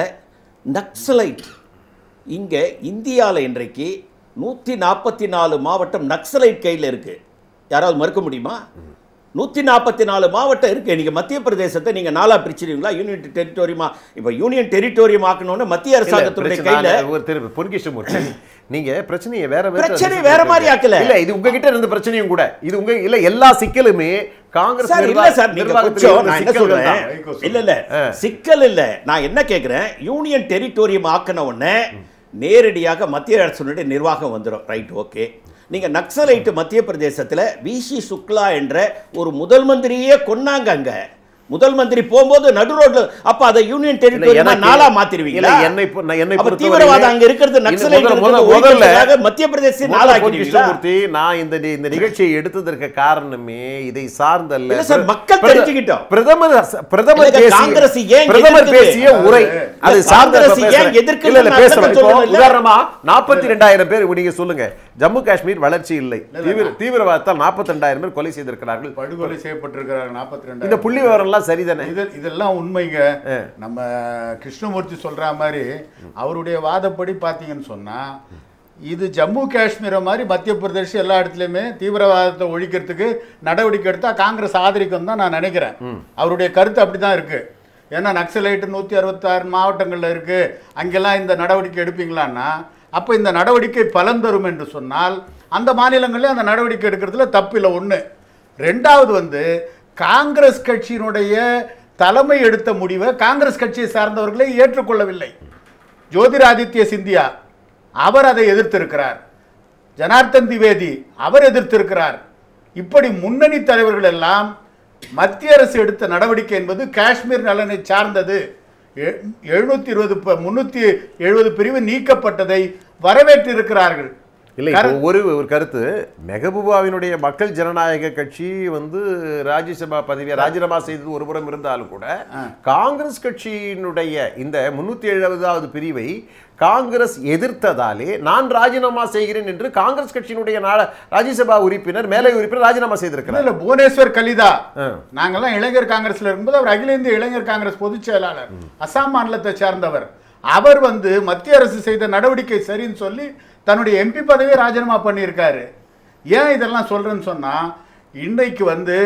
நக்சலைட் இங்க இந்தியால இன்றைக்கு நூத்தி நாற்பத்தி நாலு மாவட்டம் நக்சலைட் கையில இருக்கு யாராவது மறுக்க முடியுமா நூத்தி நாற்பத்தி நாலு மாவட்டம் இருக்கு நீங்க மத்திய பிரதேசத்தை நீங்க நாலா பிரிச்சிருவீங்களா யூனியன் டெரிட்டோரியமா இப்ப யூனியன் டெரிட்டோரியம் ஆக்கணும்னு மத்திய இல்ல, அரசாங்கத்துடைய பிரச்சனை- கையில நான் ஒரு திரு பொன்கிருஷ்ணமூர்த்தி நீங்க பிரச்சனையை வேற விதத்துல பிரச்சனை பேசுறீங்க. வேற மாதிரி ஆக்கல. இல்ல இது உங்ககிட்ட இருந்த பிரச்சனையும் கூட இது உங்க இல்ல எல்லா சிக்கலுமே காங்கிரஸ் சார் இல்ல நிர்வாக- சார் நீங்க நிர்வாகத்தில் கொஞ்சம் இருந்த நான் என்ன சிக்கல்கள் சொல்றேன் தான். வைகோ இல்ல இல்ல சிக்கல் இல்ல நான் என்ன கேக்குறேன் யூனியன் டெரிட்டோரியம் ஆக்கின உடனே நேரடியாக மத்திய அரசுடைய நிர்வாகம் வந்துடும் ரைட் ஓகே நீங்க நக்சலைட் மத்திய பிரதேசத்துல விசி சுக்லா என்ற ஒரு முதல் மந்திரியே கொன்னாங்க அங்க முதல் மந்திரி போகும்போது நடு ரோட்ல அப்ப அதை யூனியன் இல்ல, டெரிட்டோரியமா எனக்கு- நாளா மாத்திருவீங்களா இல்ல, என்னை பொ- நான் என்னை அப்ப பொறுத்தவரையிலே- தீவிரவாதம் அங்க இருக்கிறது இந்த நக்சலைட் முதல்ல- இருக்கிறது முதல்ல- ஒழிக்கிறதுக்காக மத்திய பிரதேச முதல்ல நாளாக்கிறீங்களா பொன்கிருஷ்ணமூர்த்தி, நான் இந்த நி- இந்த நிகழ்ச்சியை எடுத்ததற்கு காரணமே இதை சார்ந்தல்ல இல்ல சார், மக்கள் பிரத- தெரிஞ்சுக்கிட்டோம். பிரதமர் பிரதமர் இல்ல, பேசிய- காங்கிரஸ் ஏன் பிரதமர் எதிர்க்குது? பேசிய உரை அது இல்ல, சார்ந்த காங்கிரஸ் பேசுறேன். ஏன் எதிர்க்குதுன்னு இல்ல, இல்ல, அர்த்தம் பேசுறேன். இப்போ சொல்லணும் இல்ல? உதாரணமா நாற்பத்தி ரெண்டாயிரம் பேர் நீங்க சொல்லுங்க ஜம்மு காஷ்மீர் வளர்ச்சி இல்லை தீவிர தீவிரவாதத்தால் நாற்பத்தி ரெண்டாயிரம் பேர் கொலை செய்திருக்கிறார்கள் படுகொலை செய்யப்பட்டிருக்கிறாங்க நாற்பத்தி ரெண்டு இந்த புள்ளி விவரம் எல்லாம் சரிதானே இது இதெல்லாம் உண்மைங்க நம்ம கிருஷ்ணமூர்த்தி சொல்ற மாதிரி அவருடைய வாதப்படி பார்த்தீங்கன்னு சொன்னா இது ஜம்மு காஷ்மீரை மாதிரி மத்திய பிரதேசம் எல்லா இடத்துலையுமே தீவிரவாதத்தை ஒழிக்கிறதுக்கு நடவடிக்கை எடுத்தா காங்கிரஸ் ஆதரிக்கும் தான் நான் நினைக்கிறேன் அவருடைய கருத்து அப்படி தான் இருக்கு ஏன்னா நக்சலைட்டு நூற்றி அறுபத்தாறு மாவட்டங்களில் இருக்கு அங்கெல்லாம் இந்த நடவடிக்கை எடுப்பீங்களான்னா அப்போ இந்த நடவடிக்கை பலன் தரும் என்று சொன்னால் அந்த மாநிலங்களில் அந்த நடவடிக்கை எடுக்கிறதுல தப்பில்லை ஒன்று ரெண்டாவது வந்து காங்கிரஸ் கட்சியினுடைய தலைமை எடுத்த முடிவை காங்கிரஸ் கட்சியை சார்ந்தவர்களை ஏற்றுக்கொள்ளவில்லை ஜோதிராதித்ய சிந்தியா அவர் அதை எதிர்த்திருக்கிறார் ஜனார்த்தன் திவேதி அவர் எதிர்த்திருக்கிறார் இப்படி முன்னணி தலைவர்கள் எல்லாம் மத்திய அரசு எடுத்த நடவடிக்கை என்பது காஷ்மீர் நலனை சார்ந்தது எழுநூத்தி இருபது முன்னூத்தி எழுபது பிரிவு நீக்கப்பட்டதை வரவேற்றிருக்கிறார்கள் இல்லை இப்போ ஒரு ஒரு கருத்து மெகபூபாவினுடைய மக்கள் ஜனநாயக கட்சி வந்து ராஜ்யசபா பதவியை ராஜினாமா செய்தது ஒரு புறம் இருந்தாலும் கூட காங்கிரஸ் கட்சியினுடைய இந்த முன்னூத்தி எழுபதாவது பிரிவை காங்கிரஸ் எதிர்த்ததாலே நான் ராஜினாமா செய்கிறேன் என்று காங்கிரஸ் கட்சியினுடைய நாட- ராஜ்யசபா உறுப்பினர் மேலை உறுப்பினர் ராஜினாமா செய்திருக்கிறார் இல்ல புவனேஸ்வர் கலிதா ஆ. நாங்கெல்லாம் இளைஞர் காங்கிரஸ்ல இருக்கும்போது அவர் அகில இந்திய இளைஞர் காங்கிரஸ் பொதுச் செயலாளர் அசாம் மாநிலத்தை சார்ந்தவர் அவர் வந்து மத்திய அரசு செய்த நடவடிக்கை சரின்னு சொல்லி தன்னுடைய எம்பி பதவியை ராஜினாமா பண்ணியிருக்காரு ஏன் இதெல்லாம் சொல்றேன்னு சொன்னா இன்னைக்கு வந்து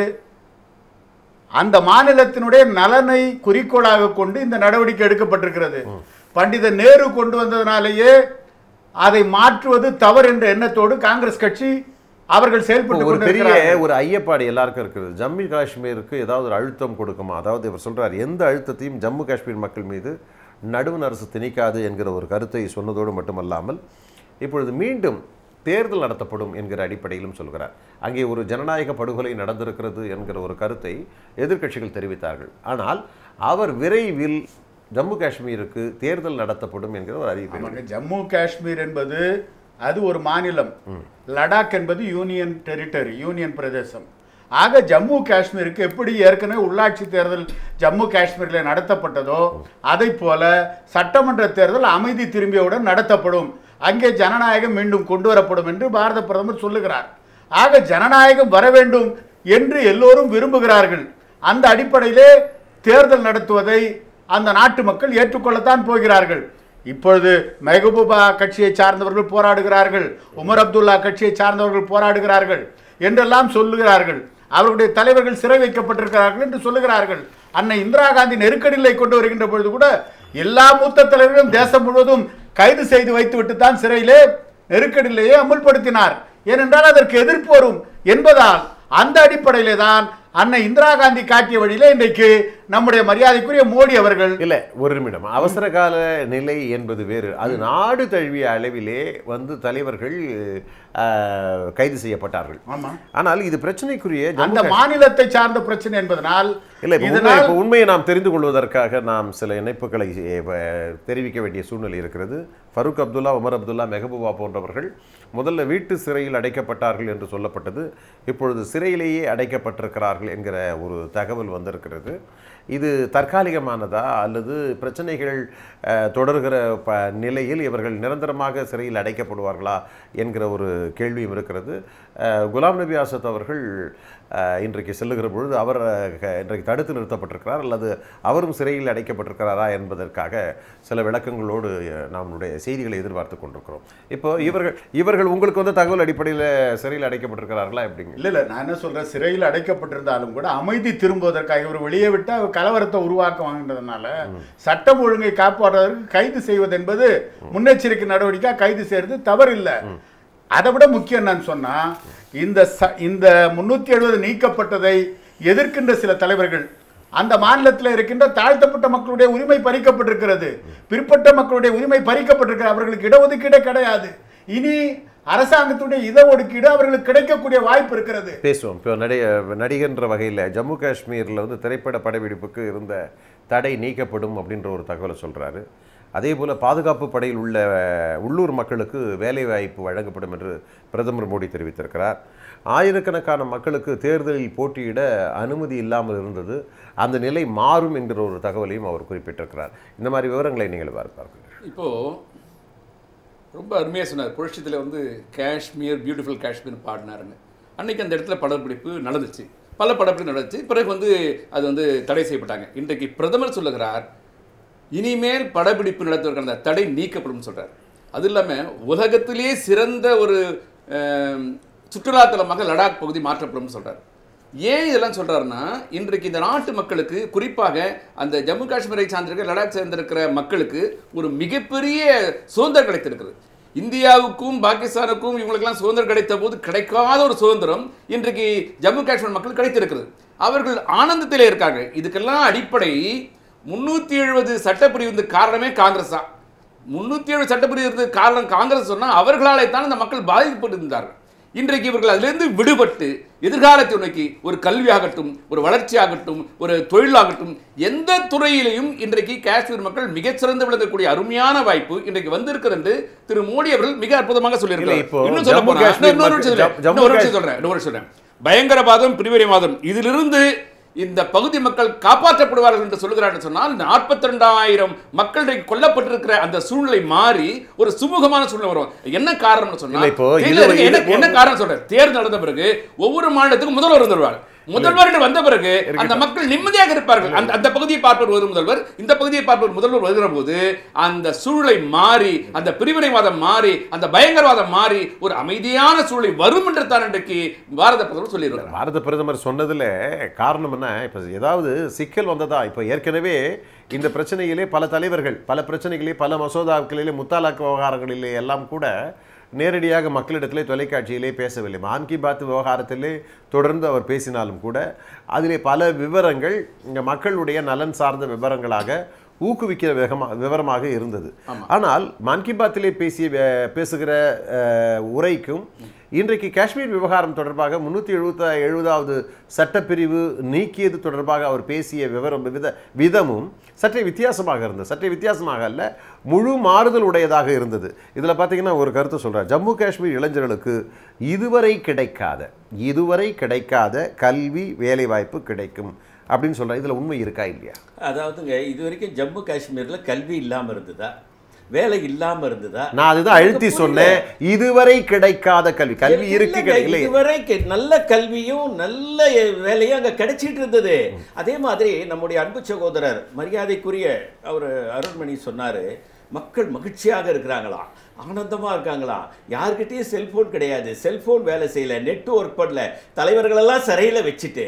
அந்த மாநிலத்தினுடைய நலனை குறிக்கோளாக கொண்டு இந்த நடவடிக்கை எடுக்கப்பட்டிருக்கிறது பண்டித நேரு கொண்டு வந்ததனாலேயே அதை மாற்றுவது தவறு என்ற எண்ணத்தோடு காங்கிரஸ் கட்சி அவர்கள் செயல்பட்டு ஒரு பெரிய கொண்டிருக்கிறார்கள். ஒரு ஐயப்பாடு எல்லாருக்கும் இருக்குது ஜம்மு காஷ்மீருக்கு ஏதாவது ஒரு அழுத்தம் கொடுக்குமா அதாவது இவர் சொல்றார் எந்த அழுத்தத்தையும் ஜம்மு காஷ்மீர் மக்கள் மீது நடுவண் அரசு திணிக்காது என்கிற ஒரு கருத்தை சொன்னதோடு மட்டுமல்லாமல் இப்பொழுது மீண்டும் தேர்தல் நடத்தப்படும் என்கிற அடிப்படையிலும் சொல்கிறார் அங்கே ஒரு ஜனநாயக படுகொலை நடந்திருக்கிறது என்கிற ஒரு கருத்தை எதிர்க்கட்சிகள் தெரிவித்தார்கள் ஆனால் அவர் விரைவில் ஜம்மு காஷ்மீருக்கு தேர்தல் நடத்தப்படும் என்கிற ஒரு அறிவிப்பை ஆமாங்க ஜம்மு காஷ்மீர் என்பது அது ஒரு மாநிலம் லடாக் என்பது யூனியன் டெரிட்டரி யூனியன் பிரதேசம் ஆக ஜம்மு காஷ்மீருக்கு எப்படி ஏற்கனவே உள்ளாட்சி தேர்தல் ஜம்மு காஷ்மீரில் நடத்தப்பட்டதோ அதை போல சட்டமன்ற தேர்தல் அமைதி திரும்பியவுடன் நடத்தப்படும் அங்கே ஜனநாயகம் மீண்டும் கொண்டு வரப்படும் என்று பாரத பிரதமர் சொல்லுகிறார் ஆக ஜனநாயகம் வர வேண்டும் என்று எல்லோரும் விரும்புகிறார்கள் அந்த அடிப்படையிலே தேர்தல் நடத்துவதை அந்த நாட்டு மக்கள் ஏற்றுக்கொள்ளத்தான் போகிறார்கள் இப்பொழுது மெஹபூபா கட்சியை சார்ந்தவர்கள் போராடுகிறார்கள் உமர் அப்துல்லா கட்சியை சார்ந்தவர்கள் போராடுகிறார்கள் என்றெல்லாம் சொல்லுகிறார்கள் அவர்களுடைய தலைவர்கள் சிறை வைக்கப்பட்டிருக்கிறார்கள் என்று சொல்லுகிறார்கள் அன்னை இந்திரா காந்தி நெருக்கடிகளை கொண்டு வருகின்ற பொழுது கூட எல்லா மூத்த தலைவர்களும் தேசம் முழுவதும் கைது செய்து வைத்துவிட்டு தான் சிறையிலே நெருக்கடியிலேயே அமுல்படுத்தினார் ஏனென்றால் அதற்கு எதிர்ப்பு வரும் என்பதால் அந்த அடிப்படையிலே தான் அன்னை இந்திரா காந்தி காட்டிய வழியிலே இன்றைக்கு நம்முடைய மரியாதைக்குரிய மோடி அவர்கள் இல்ல ஒரு நிமிடம் அவசர கால நிலை என்பது வேறு அது நாடு தழுவிய அளவிலே வந்து தலைவர்கள் அஹ், கைது செய்யப்பட்டார்கள் ஆமா ஆனால் இது பிரச்சனைக்குரிய ஜம்மு அந்த மாநிலத்தை சார்ந்த பிரச்சனை என்பதனால் இல்லை இப்போ உண்மை இதனால் இப்போ உண்மையை நாம் தெரிந்து கொள்வதற்காக நாம் சில இணைப்புகளை அஹ், தெரிவிக்க வேண்டிய சூழ்நிலை இருக்கிறது ஃபரூக் அப்துல்லா உமர் அப்துல்லா மெஹபூபா போன்றவர்கள் முதல்ல வீட்டு சிறையில் அடைக்கப்பட்டார்கள் என்று சொல்லப்பட்டது இப்பொழுது சிறையிலேயே அடைக்கப்பட்டிருக்கிறார்கள் என்கிற ஒரு தகவல் வந்திருக்கிறது இது தற்காலிகமானதா அல்லது பிரச்சனைகள் அஹ், தொடர்கிற ப நிலையில் இவர்கள் நிரந்தரமாக சிறையில் அடைக்கப்படுவார்களா என்கிற ஒரு கேள்வியும் இருக்கிறது அஹ், குலாம் நபி ஆசத் அவர்கள் அஹ், இன்றைக்கு செல்லுகிற பொழுது அவர் அஹ், க- இன்றைக்கு தடுத்து நிறுத்தப்பட்டிருக்கிறார் அல்லது அவரும் சிறையில் அடைக்கப்பட்டிருக்கிறாரா என்பதற்காக சில விளக்கங்களோடு அஹ், நம்முடைய செய்திகளை எதிர்பார்த்து கொண்டிருக்கிறோம் இப்போ இவர்கள் இவர்கள் உங்களுக்கு வந்து தகவல் அடிப்படையில் சிறையில் அடைக்கப்பட்டிருக்கிறார்களா எப்படிங்க இல்ல இல்ல நான் என்ன சொல்றேன் சிறையில் அடைக்கப்பட்டிருந்தாலும் கூட அமைதி திரும்புவதற்காக இவர் வெளியே விட்டு அவர் கலவரத்தை உருவாக்க வாங்கினதுனால சட்டம் ஒழுங்கை காப்பாற்றுவதற்கு கைது செய்வது என்பது முன்னெச்சரிக்கை நடவடிக்கை கைது செய்யறது தவறில்லை அதை விட முக்கியம் என்னன்னு சொன்னா இந்த ச- இந்த முன்னூத்தி எழுபது நீக்கப்பட்டதை எதிர்க்கின்ற சில தலைவர்கள் அந்த மாநிலத்தில் இருக்கின்ற தாழ்த்தப்பட்ட மக்களுடைய உரிமை பறிக்கப்பட்டிருக்கிறது பிற்பட்ட மக்களுடைய உரிமை பறிக்கப்பட்டிருக்கிறது அவர்களுக்கு இடஒதுக்கீடே கிடையாது இனி அரசாங்கத்துடைய இட ஒதுக்கீடு அவர்களுக்கு கிடைக்கக்கூடிய வாய்ப்பு இருக்கிறது பேசுவோம் இப்போ நடி நடிகன்ற வகையில் ஜம்மு காஷ்மீரில் வந்து திரைப்பட படப்பிடிப்புக்கு இருந்த தடை நீக்கப்படும் அப்படின்ற ஒரு தகவலை சொல்கிறாரு அதே போல் பாதுகாப்பு படையில் உள்ள உள்ளூர் மக்களுக்கு வேலைவாய்ப்பு வழங்கப்படும் என்று பிரதமர் மோடி தெரிவித்திருக்கிறார் ஆயிரக்கணக்கான மக்களுக்கு தேர்தலில் போட்டியிட அனுமதி இல்லாமல் இருந்தது அந்த நிலை மாறும் என்கிற ஒரு தகவலையும் அவர் குறிப்பிட்டிருக்கிறார் இந்த மாதிரி விவரங்களை நீங்கள் பார்ப்பார்கள் இப்போ ரொம்ப அருமையாக சொன்னார் புரட்சத்தில் வந்து காஷ்மீர் பியூட்டிஃபுல் காஷ்மீர் பாடினாருன்னு அன்னைக்கு அந்த இடத்துல படப்பிடிப்பு நடந்துச்சு பல படப்பிடிப்பு நடந்துச்சு பிறகு வந்து அது வந்து தடை செய்யப்பட்டாங்க இன்றைக்கு பிரதமர் சொல்லுகிறார் இனிமேல் படப்பிடிப்பு நடத்துவதற்கான அந்த தடை நீக்கப்படும் சொல்றார் அது இல்லாமல் உலகத்திலேயே சிறந்த ஒரு அஹ், சுற்றுலாத்தலமாக லடாக் பகுதி மாற்றப்படும் சொல்றார் ஏன் இதெல்லாம் சொல்றாருன்னா இன்றைக்கு இந்த நாட்டு மக்களுக்கு குறிப்பாக அந்த ஜம்மு காஷ்மீரை சார்ந்திருக்கிற லடாக் சேர்ந்திருக்கிற மக்களுக்கு ஒரு மிகப்பெரிய சுதந்திரம் கிடைத்திருக்கிறது இந்தியாவுக்கும் பாகிஸ்தானுக்கும் இவங்களுக்கெல்லாம் சுதந்திரம் கிடைத்த போது கிடைக்காத ஒரு சுதந்திரம் இன்றைக்கு ஜம்மு காஷ்மீர் மக்கள் கிடைத்திருக்கிறது அவர்கள் ஆனந்தத்திலே இருக்காங்க இதுக்கெல்லாம் அடிப்படை முன்னூத்தி எழுபது சட்டப்பிரிவு இருந்த காரணமே காங்கிரஸ் தான் முன்னூத்தி ஏழு சட்டப்பிரிவு இருந்தது காரணம் காங்கிரஸ் சொன்னா அவர்களாலே தான் இந்த மக்கள் பாதிக்கப்பட்டு இருந்தார்கள் இன்றைக்கு இவர்கள் அதிலிருந்து விடுபட்டு எதிர்காலத்தை நோக்கி ஒரு கல்வியாகட்டும் ஒரு வளர்ச்சியாகட்டும் ஒரு தொழிலாகட்டும் எந்த துறையிலையும் இன்றைக்கு காஷ்மீர் மக்கள் மிகச்சிறந்து விளங்கக்கூடிய அருமையான வாய்ப்பு இன்றைக்கு வந்திருக்கிறது என்று திரு மோடி அவர்கள் மிக அற்புதமாக இல்லை, சொல்லியிருக்கிறார் இப்போ இன்னும் சொல்ல ஜம்மு போனா காஷ்மீர் இன்னொரு மக்கள் விஷயம் சொல்றேன். ஜம்மு இன்னொரு விஷயம் காஷ்மீர் சொல்றேன் இன்னொரு விஷயம் சொல்றேன் பயங்கரவாதம் பிரிவினைவாதம் இதிலிருந்து இந்த பகுதி மக்கள் காப்பாற்றப்படுவார்கள் என்று சொல்லுகிறார்கள் சொன்னால் நாற்பத்தி ரெண்டாயிரம் மக்கள் இன்றைக்கு கொல்லப்பட்டிருக்கிற அந்த சூழ்நிலை மாறி ஒரு சுமூகமான சூழ்நிலை வரும் என்ன காரணம்னு சொன்னா இல்லை, இப்போ இல்ல, இது- இருங்க, என்ன இது- என்ன காரணம் சொல்றேன் தேர்தல் நடந்த பிறகு ஒவ்வொரு மாநிலத்துக்கும் முதல்வர் வந்துருவார் முதல்வர் என்று வந்த பிறகு அந்த மக்கள் நிம்மதியாக இருப்பார்கள் அந்த அந்த பகுதியை பார்ப்பவர் ஒரு முதல்வர் இந்த பகுதியை பார்ப்பவர் முதல்வர் வருகிற போது அந்த சூழலை மாறி அந்த பிரிவினைவாதம் மாறி அந்த பயங்கரவாதம் மாறி ஒரு அமைதியான சூழலை வரும் என்று தான் இன்றைக்கு பாரத பிரதமர் சொல்லியிருக்கிறார் பாரத பிரதமர் சொன்னதுல காரணம் என்ன இப்போ ஏதாவது சிக்கல் வந்ததா இப்போ ஏற்கனவே இந்த பிரச்சனையிலே பல தலைவர்கள் பல பிரச்சனைகளிலே பல மசோதாக்களிலே முத்தாலாக் விவகாரங்களிலே எல்லாம் கூட நேரடியாக மக்களிடத்திலே தொலைக்காட்சியிலே பேசவில்லை மான் கி பாத் விவகாரத்திலே தொடர்ந்து அவர் பேசினாலும் கூட அதிலே பல விவரங்கள் இங்கே மக்களுடைய நலன் சார்ந்த விவரங்களாக ஊக்குவிக்கிற வேகமா விவரமாக இருந்தது ஆனால் மன் கி பாத்திலே பேசிய வே- பேசுகிற அஹ், உரைக்கும் இன்றைக்கு காஷ்மீர் விவகாரம் தொடர்பாக முன்னூற்றி எழுபத்த எழுபதாவது சட்டப்பிரிவு நீக்கியது தொடர்பாக அவர் பேசிய விவரம் வித விதமும் சற்றே வித்தியாசமாக இருந்தது சற்றே வித்தியாசமாக அல்ல முழு மாறுதல் உடையதாக இருந்தது இதில் பார்த்தீங்கன்னா ஒரு கருத்து சொல்கிறார் ஜம்மு காஷ்மீர் இளைஞர்களுக்கு இதுவரை கிடைக்காத இதுவரை கிடைக்காத கல்வி வேலைவாய்ப்பு கிடைக்கும் அப்படின்னு சொல்கிறார் இதில் உண்மை இருக்கா இல்லையா அதாவதுங்க இது வரைக்கும் ஜம்மு காஷ்மீரில் கல்வி இல்லாமல் இருந்ததா வேலை இல்லாமல் இருந்ததா நான் அதுதான் அழுத்தி எனக்கு சொன்னேன் இதுவரை கிடைக்காத கல்வி கல்வி இருக்கு இல்லைங்க, கிடைக்கல இதுவரை கெ- நல்ல கல்வியும் நல்ல வேலையும் அங்க கிடைச்சிட்டு இருந்தது அதே மாதிரி நம்முடைய அன்பு சகோதரர் மரியாதைக்குரிய அவர் அருண்மணி சொன்னாரு மக்கள் மகிழ்ச்சியாக இருக்கிறாங்களாம் ஆனந்தமா இருக்காங்களாம் யார்கிட்டயும் செல்போன் கிடையாது செல்போன் வேலை செய்யல நெட் ஒர்க் பண்ணல தலைவர்களெல்லாம் சிறையில வச்சுட்டு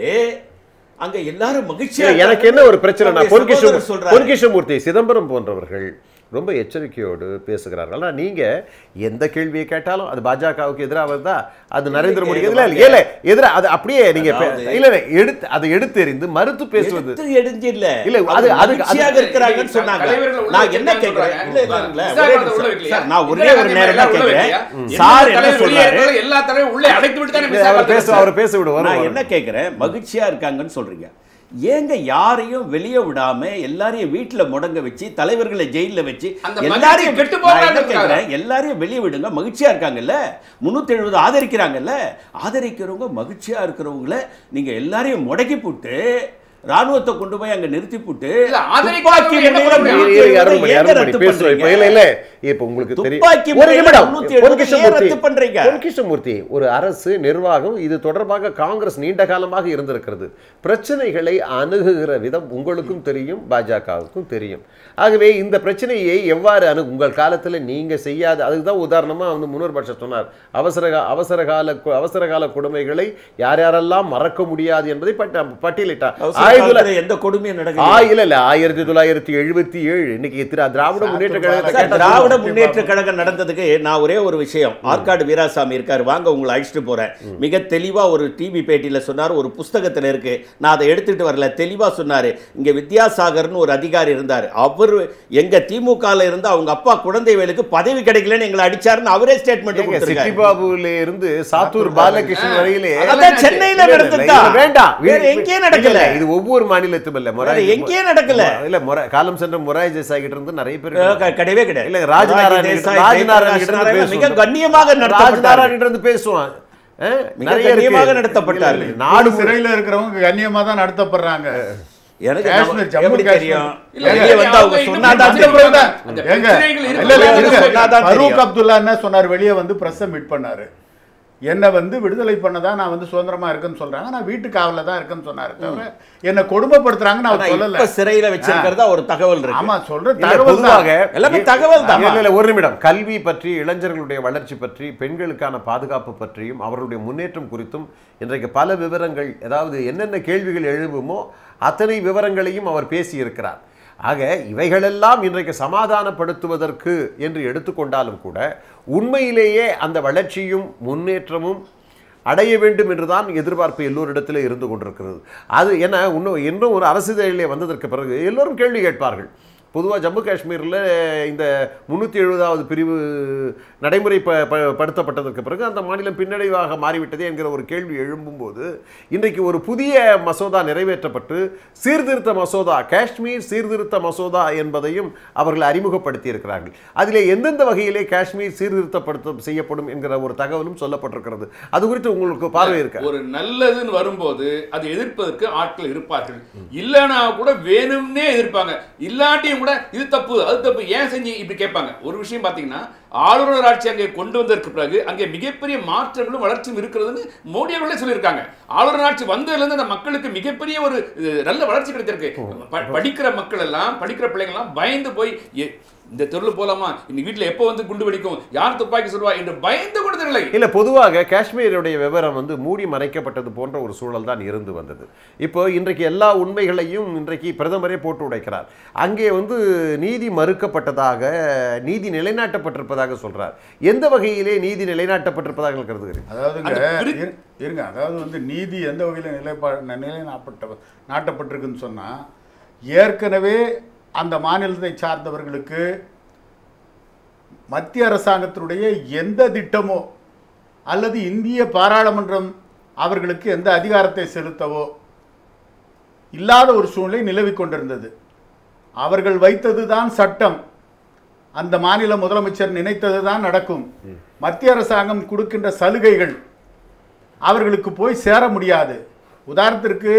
அங்க எல்லாரும் மகிழ்ச்சியா இல்ல, எனக்கு என்ன ஒரு பிரச்சனைனா நம்முடைய பொன்கிஷம் சகோதரர் சொல்றாரு. பொன்கிஷமூர்த்தி சிதம்பரம் போன்றவர்கள் ரொம்ப எச்சரிக்கையோடு பேசுகிறார்கள் ஆனால் நீங்க எந்த கேள்வியை கேட்டாலும் அது பாஜகவுக்கு எதிராக வருதா அது நரேந்திர மோடி இல்ல, எதிராக இல்ல. இல்ல எதிரா அது அப்படியே நீங்க பே- அதாவது- இல்ல இல்ல எடுத்து அதை எடுத்தெறிந்து மறுத்து பேசுவது எடுத்து எரிஞ்சு இல்ல இல்ல, அது- அது அது- மகிழ்ச்சியாக இருக்கிறாங்கன்னு சொன்னாங்க தலைவர்கள் உள்ள நான் என்ன வச்சிருக்காங்க கேட்கிறேன் சொல்றாங்க. இல்ல, இல்ல, இல்ல, இந்திரா ஒரே காந்தி உள்ள நிமிஷம். வைக்கலையா? சார், நான் ஒரே இந்திரா ஒரு காந்தி நேரம் எல்லாம் தான் உள்ள கேட்கிறேன் வைக்கலையா? சார் எந்த என்ன தலைவர் வெளியே சொல்றாரு இருக்கிற எல்லா தலைவரும் உள்ளே அடைத்து விட்டு தானே இல்ல, விசாரணை அவர் பேச நடத்துறாங்க. அவர் பேச விடு வரும், நான் வரும். என்ன கேட்கிறேன் மகிழ்ச்சியா இருக்காங்கன்னு சொல்றீங்க ஏங்க யாரையும் வெளியே விடாம எல்லாரையும் வீட்டுல முடங்க வச்சு தலைவர்களை ஜெயில்ல வச்சு அந்த மகிழ்ச்சி எல்லாரையும் கெட்டு நான் போகலான்னு என்ன இருக்காங்க. கேட்கிறேன் எல்லாரையும் வெளியே விடுங்க மகிழ்ச்சியா இருக்காங்கல்ல முன்னூத்தி எழுபது ஆதரிக்கிறாங்கல்ல ஆதரிக்கிறவங்க மகிழ்ச்சியா இருக்கிறவங்கள நீங்க எல்லாரையும் முடக்கி போட்டு ராணுவத்தை கொண்டு போய் அங்க நிறுத்தி போட்டு இல்ல, ஆதரிக்காதவங்க துப்பாக்கி என்ன முனையில பண்ண முடியும்? இரு, இரு, அருண்மணி, ஏங்க அருண்மணி, ரத்து பேசுவோம். இப்ப பண்றீங்க? இல்ல, இல்ல. இப்ப உங்களுக்கு தெரியும். துப்பாக்கி ஒரு முனையில நிமிடம். 370 பொன்கிஷமூர்த்தி, ஏன் ரத்து பண்றீங்க? பொன்கிஷமூர்த்தி, ஒரு அரசு நிர்வாகம் இது தொடர்பாக காங்கிரஸ் நீண்ட காலமாக இருந்திருக்கிறது பிரச்சனைகளை அணுகுகிற விதம் உங்களுக்கும் தெரியும் பாஜகவுக்கும் தெரியும் ஆகவே இந்த பிரச்சனையை எவ்வாறு அணு உங்கள் காலத்துல நீங்க செய்யாத அதுதான் உதாரணமா வந்து முன்னோர் பட்சம் சொன்னார் அவசர கா- அவசர கால கு- அவசர கால கொடுமைகளை யார் யாரெல்லாம் மறக்க முடியாது என்பதை பட்ட- பட்டியலிட்டார் அவசர ஆயிரத்தி தொள்ளாயிரத்தி காலத்துல எந்த கொடுமையும் நடக்கல ஆ, இல்ல இல்ல ஆயிரத்தி தொள்ளாயிரத்தி எழுபத்தி ஏழு இன்னைக்கு திரா- திராவிட முன்னேற்ற கழகத்தை சார், கேட்டா திராவிட சொல்லுவோம். முன்னேற்ற கழகம் நடந்ததுக்கு நான் ஒரே ஒரு விஷயம் ஆற்காடு வீராசாமி இருக்காரு வாங்க உங்களை அழைச்சிட்டு போறேன் மிக தெளிவா ஒரு டிவி பேட்டியில சொன்னார் ஒரு புஸ்தகத்துல இருக்கு நான் அதை எடுத்துட்டு வரல தெளிவா சொன்னாரு இங்க வித்யாசாகர்னு ஒரு அதிகாரி இருந்தார் அவர் எங்க திமுகல இருந்து அவங்க அப்பா குழந்தைவேலுக்கு பதவி கிடைக்கலன்னு எங்களை அடிச்சாருன்னு அவரே ஸ்டேட்மெண்ட் ஏங்க, கொடுத்திருக்காரு சிட்டிபாபுல இருந்து சாத்தூர் பாலகிருஷ்ணன் வரையிலே அதான் சென்னையில இல்ல, இல்ல, நடந்துட்டா இது வேண்டாம் வேற இது- எங்கேயும் நடக்கல இல்ல, இது ஒவ்வொரு மாநிலத்தும் இல்ல வேற எங்கேயும் நடக்கல. இல்ல முறை காலம் சென்ற முராய் தேசாய் கிட்ட இருந்து நிறைய பேர் அஹ் க- கிடையவே கிடையாது இல்ல ராஜ்நாராயண் ராஜ் கிட்ட- தேசாய், ராஜ்நாராயண் ஜெயபிரகாஷ் கிட்ட இருந்து நாராயணன் மிக பேசுவோம். கண்ணியமாக நடத்தப்பட்டார் ராஜ்நாராயண் கிட்ட இருந்து பேசுவான் அஹ், மிக நிறைய இருக்கு. கண்ணியமாக நடத்தப்பட்டார். இல்ல, இல்ல, நாடு நாடு சிறையில இருக்கிறவங்க கண்ணியமா தான் நடத்தப்படுறாங்க எனக்கு காஷ்மீர், நம்ம- ஜம்மு எப்படி காஷ்மீர். தெரியும் இல்ல, வெளியே இல்ல, வந்து அவங்க அவங்க இன்னும் சொன்னாதான் பிரச்சனை தெரியும். போடுறாங்க. அந்த ஏங்க, பிரச்சனைகள் இல்ல, இருக்கு. இல்ல, அதை இருங்க. சொன்னாதான் ஃபரூக் தெரியும். அப்துல்லா என்ன சொன்னார் வெளியே வந்து பிரஸ் மீட் பண்ணாரு என்னை வந்து விடுதலை பண்ணதான் நான் வந்து சுதந்திரமா இருக்கேன்னு சொல்றாங்க நான் வீட்டு காவல்ல தான் இருக்கேன்னு சொன்னாரு தவிர என்னை கொடுமைப்படுத்துறாங்கன்னு ஆனா அவர் சொல்லல இப்ப சிறையில வச்சிருக்கிறதா ஒரு தகவல் இருக்கு ஆமா சொல்ற இல்ல, தகவல் பொதுவாக தான். எல்லாமே தகவல் தான். இல்ல, இல்ல, ஒரு நிமிடம் கல்வி பற்றி இளைஞர்களுடைய வளர்ச்சி பற்றி பெண்களுக்கான பாதுகாப்பு பற்றியும் அவர்களுடைய முன்னேற்றம் குறித்தும் இன்றைக்கு பல விவரங்கள் அதாவது என்னென்ன கேள்விகள் எழும்புமோ அத்தனை விவரங்களையும் அவர் பேசியிருக்கிறார் ஆக இவைகளெல்லாம் இன்றைக்கு சமாதானப்படுத்துவதற்கு என்று எடுத்துக்கொண்டாலும் கூட உண்மையிலேயே அந்த வளர்ச்சியும் முன்னேற்றமும் அடைய வேண்டும் என்றுதான் எதிர்பார்ப்பு எல்லோரிடத்திலே இருந்து கொண்டிருக்கிறது அது என இன்னும் இன்னும் ஒரு அரசியலிலே வந்ததற்கு பிறகு எல்லோரும் கேள்வி கேட்பார்கள் பொதுவாக ஜம்மு காஷ்மீரில் இந்த முந்நூற்றி எழுபதாவது பிரிவு நடைமுறை ப ப- படுத்தப்பட்டதற்கு பிறகு அந்த மாநிலம் பின்னடைவாக மாறிவிட்டதே என்கிற ஒரு கேள்வி எழும்பும்போது இன்றைக்கு ஒரு புதிய மசோதா நிறைவேற்றப்பட்டு சீர்திருத்த மசோதா காஷ்மீர் சீர்திருத்த மசோதா என்பதையும் அவர்கள் அறிமுகப்படுத்தி இருக்கிறார்கள் அதிலே எந்தெந்த வகையிலே காஷ்மீர் சீர்திருத்தப்படுத்த செய்யப்படும் என்கிற ஒரு தகவலும் சொல்லப்பட்டிருக்கிறது அது குறித்து உங்களுக்கு பார்வை இருக்கா ஒரு நல்லதுன்னு வரும்போது அதை எதிர்ப்பதற்கு ஆட்கள் இருப்பார்கள் இல்லைன்னா கூட வேணும்னே எதிர்ப்பாங்க இல்லாட்டியும் கூட இது தப்பு அது தப்பு ஏன் செஞ்சு இப்படி கேட்பாங்க ஒரு விஷயம் பார்த்தீங்கன்னா ஆளுநர் ஆட்சி அங்கே கொண்டு வந்ததற்கு பிறகு அங்கே மிகப்பெரிய மாற்றங்களும் வளர்ச்சியும் இருக்கிறதுன்னு மோடி அவர்களே சொல்லியிருக்காங்க ஆளுநர் ஆட்சி வந்ததுலேருந்து அந்த மக்களுக்கு மிகப்பெரிய ஒரு அஹ், நல்ல வளர்ச்சி கிடைச்சிருக்கு ப- படிக்கிற மக்கள் எல்லாம் படிக்கிற பிள்ளைங்க எல்லாம் பயந்து போய் எ- இந்த தெருவில் போலாமா இன்னைக்கு வீட்டில் எப்போ வந்து குண்டு வெடிக்கும் யார் துப்பாக்கி சொல்வா என்று பயந்து கொடுத்ததில்லை இல்ல பொதுவாக காஷ்மீருடைய விவரம் வந்து மூடி மறைக்கப்பட்டது போன்ற ஒரு சூழல் தான் இருந்து வந்தது இப்போ இன்றைக்கு எல்லா உண்மைகளையும் இன்றைக்கு பிரதமரே போட்டு உடைக்கிறார் அங்கே வந்து நீதி மறுக்கப்பட்டதாக நீதி நிலைநாட்டப்பட்டிருப்பதாக சொல்றார் எந்த வகையிலே நீதி நிலைநாட்டப்பட்டிருப்பதாக கருதுகிறேன் அதாவதுங்க அந்த பிரி- இரு- இருங்க அதாவது வந்து நீதி எந்த வகையில் நிலைப்பா நிலைநாட்டப்பட்ட நாட்டப்பட்டிருக்குன்னு சொன்னா ஏற்கனவே அந்த மாநிலத்தை சார்ந்தவர்களுக்கு மத்திய அரசாங்கத்தினுடைய எந்த திட்டமோ அல்லது இந்திய பாராளுமன்றம் அவர்களுக்கு எந்த அதிகாரத்தை செலுத்தவோ இல்லாத ஒரு சூழ்நிலை நிலவிக் கொண்டிருந்தது அவர்கள் வைத்தது தான் சட்டம் அந்த மாநில முதலமைச்சர் நினைத்தது தான் நடக்கும் மத்திய அரசாங்கம் கொடுக்கின்ற சலுகைகள் அவர்களுக்கு போய் சேர முடியாது உதாரணத்திற்கு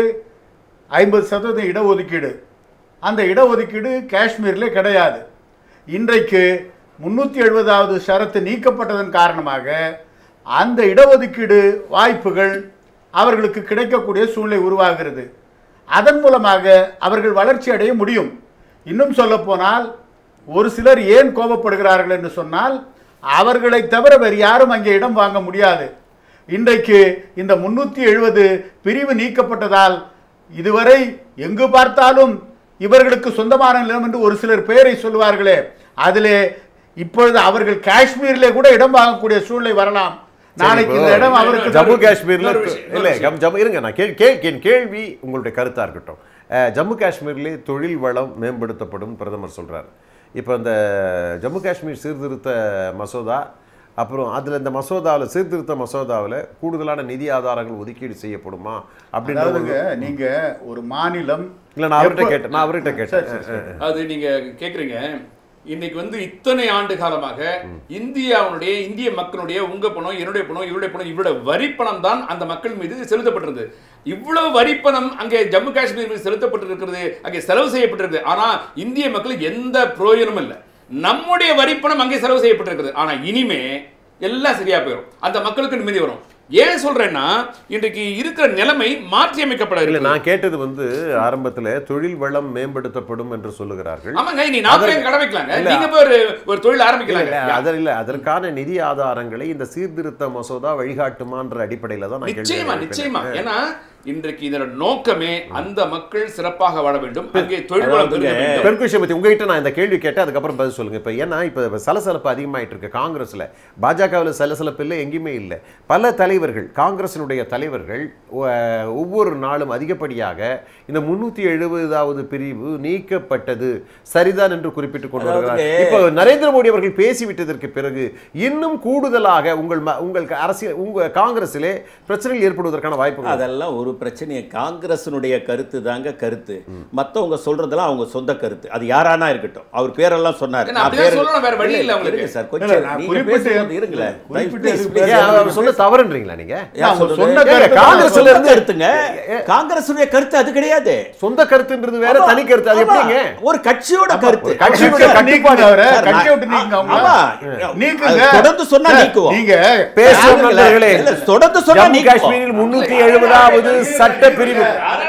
ஐம்பது சதவீதம் இடஒதுக்கீடு அந்த இடஒதுக்கீடு காஷ்மீரிலே கிடையாது இன்றைக்கு முன்னூற்றி எழுபதாவது ஷரத்து நீக்கப்பட்டதன் காரணமாக அந்த இடஒதுக்கீடு வாய்ப்புகள் அவர்களுக்கு கிடைக்கக்கூடிய சூழ்நிலை உருவாகிறது அதன் மூலமாக அவர்கள் வளர்ச்சி அடைய முடியும் இன்னும் சொல்லப்போனால் ஒரு சிலர் ஏன் கோபப்படுகிறார்கள் என்று சொன்னால் அவர்களை தவிர வேறு யாரும் அங்கே இடம் வாங்க முடியாது இன்றைக்கு இந்த முன்னூற்றி எழுபது பிரிவு நீக்கப்பட்டதால் இதுவரை எங்கு பார்த்தாலும் இவர்களுக்கு சொந்தமான நிலம் என்று ஒரு சிலர் பெயரை சொல்வார்களே அதிலே இப்பொழுது அவர்கள் காஷ்மீரிலே கூட இடம் வாங்கக்கூடிய சூழ்நிலை வரலாம் நாளைக்கு இந்த இடம் அவருக்கு ஜம்மு காஷ்மீர்ல இன்னொரு விஷயம், இல்ல இன்னொரு விஷயம். ஜம்மு இருங்க நான் கேள் கேள் என் கேள்வி உங்களுடைய கருத்தா இருக்கட்டும் அஹ், ஜம்மு காஷ்மீர்லே தொழில் வளம் மேம்படுத்தப்படும் பிரதமர் சொல்றாரு இப்போ இந்த ஜம்மு காஷ்மீர் சீர்திருத்த மசோதா அப்புறம் அதில் இந்த மசோதாவில் சீர்திருத்த மசோதாவில் கூடுதலான நிதி ஆதாரங்கள் ஒதுக்கீடு செய்யப்படுமா அப்படின்ற ஒரு- அதாவதுங்க நீங்க ஒரு மாநிலம் இல்ல நான் அவர்கிட்ட எப்ப- கேட்டேன் நான் அவர்கிட்ட கேட்டேன் சரி, சரி, சரி. அது நீங்க கேக்குறீங்க இன்னைக்கு வந்து இத்தனை ஆண்டு காலமாக இந்தியாவுடைய இந்திய மக்களுடைய உங்க பணம் என்னுடைய பணம் இவருடைய பணம் இவருடைய வரி பணம் தான் அந்த மக்கள் மீது செலுத்தப்பட்டிருந்தது இவ்வளவு வரி பணம் அங்கே ஜம்மு காஷ்மீர் மீது செலுத்தப்பட்டிருக்கிறது அங்கே செலவு செய்யப்பட்டிருக்கு ஆனா இந்திய மக்களுக்கு எந்த பிரயோஜனமும் இல்லை நம்முடைய வரி பணம் அங்கே செலவு செய்யப்பட்டிருக்கிறது ஆனா இனிமே எல்லாம் சரியா போயிடும் அந்த மக்களுக்கு நிம்மதி வரும் ஏன் சொல்றேன்னா இன்றைக்கு இருக்கிற நிலைமை மாற்றி அமைக்கப்பட இல்ல இருக்கு நான் கேட்டது வந்து ஆரம்பத்துல தொழில் வளம் மேம்படுத்தப்படும் என்று சொல்லுகிறார்கள் ஆமாங்க நீ நாற்பது அதற்கு- கடை வைக்கலாங்க இல்ல. நீங்க போய் ஒரு ஒரு தொழில் இல்ல, ஆரம்பிக்கலாங்க இல்ல, அதர் இல்ல அதற்கான நிதி ஆதாரங்களை இந்த சீர்திருத்த மசோதா வழிகாட்டுமான்ற அடிப்படையில தான் நான் கேள்வி நிச்சயமா எழுப்பினேன். நிச்சயமா ஏன்னா இன்றைக்கு இதோட நோக்கமே அந்த மக்கள் சிறப்பாக வாழ வேண்டும் அங்கே தொழில் வளம் அதாவதுங்க, பெருக வேண்டும் பெருக்கு விஷயம் பத்தி உங்ககிட்ட நான் இந்த கேள்வி கேட்டேன் அதுக்கப்புறம் பதில் சொல்லுங்க இப்போ ஏன்னா இப்போ சலசலப்பு அதிகமாயிட்டு இருக்கு காங்கிரஸ்ல பாஜகவில் சலசலப்பு இல்லை எங்கேயுமே இல்லை பல தலைவர்கள் காங்கிரசினுடைய தலைவர்கள் ஒ- ஒவ்வொரு நாளும் அதிகப்படியாக இந்த முன்னூத்தி எழுபதாவது பிரிவு நீக்கப்பட்டது சரிதான் என்று குறிப்பிட்டுக் கொண்டு வருகிறார் அதாவது- இப்போ நரேந்திர மோடி அவர்கள் பேசிவிட்டதற்கு பிறகு இன்னும் கூடுதலாக உங்கள் ம- உங்கள் அரசியல் உங்க காங்கிரஸிலே பிரச்சனைகள் ஏற்படுவதற்கான வாய்ப்புகள் அதெல்லாம் ஒரு பிரச்சனையை காங்கிரஸினுடைய கருத்து தாங்க கருத்து மத்தவங்க சொல்றதெல்லாம் அவங்க சொந்த கருத்து அது யாரானா இருக்கட்டும் அவர் பேரெல்லாம் சொன்னார் ஏன்னா, அப்படிதான் சொல்லணும், வேற வழி இல்ல உங்களுக்கு. சார் இல்ல, கொஞ்சம் நான் நீங்க குறிப்பிட்டு- பேசும்போது இருங்களேன் குறிப்பிட்டு Please, எதுக்கு please. ஏன் அவர் சொல்ல தவறுன்றீங்களா நீங்க யார் அவங்க சொல்றது? சொன்ன ஏங்க, கருத்து காங்கிரஸ்ல சொந்த இருந்து எடுத்துங்க ஏ, காங்கிரசுடைய கருத்து அது கிடையாது சொந்த கருத்துன்றது வேற ஆமா, தனி கருத்து அது ஆமா. எப்படிங்க ஒரு கட்சியோட கருத்து ஒரு கட்சியினுடைய கட்சியை நீக்குங்க அவரை, சார், கட்சியை நான்- விட்டு நீக்குங்க அவங்கள. ஆமா. நீக்குங்க. அது தொடர்ந்து சொன்னா சார், நீக்குவோம் நீங்க பேசுவோம் யாருங்களே? நண்பர்களே இல்ல, தொடர்ந்து சொன்னா ஜம்மு நீக்குவோம். காஷ்மீரில் முன்னூத்தி எழுபதாவது சட்ட பிரிவு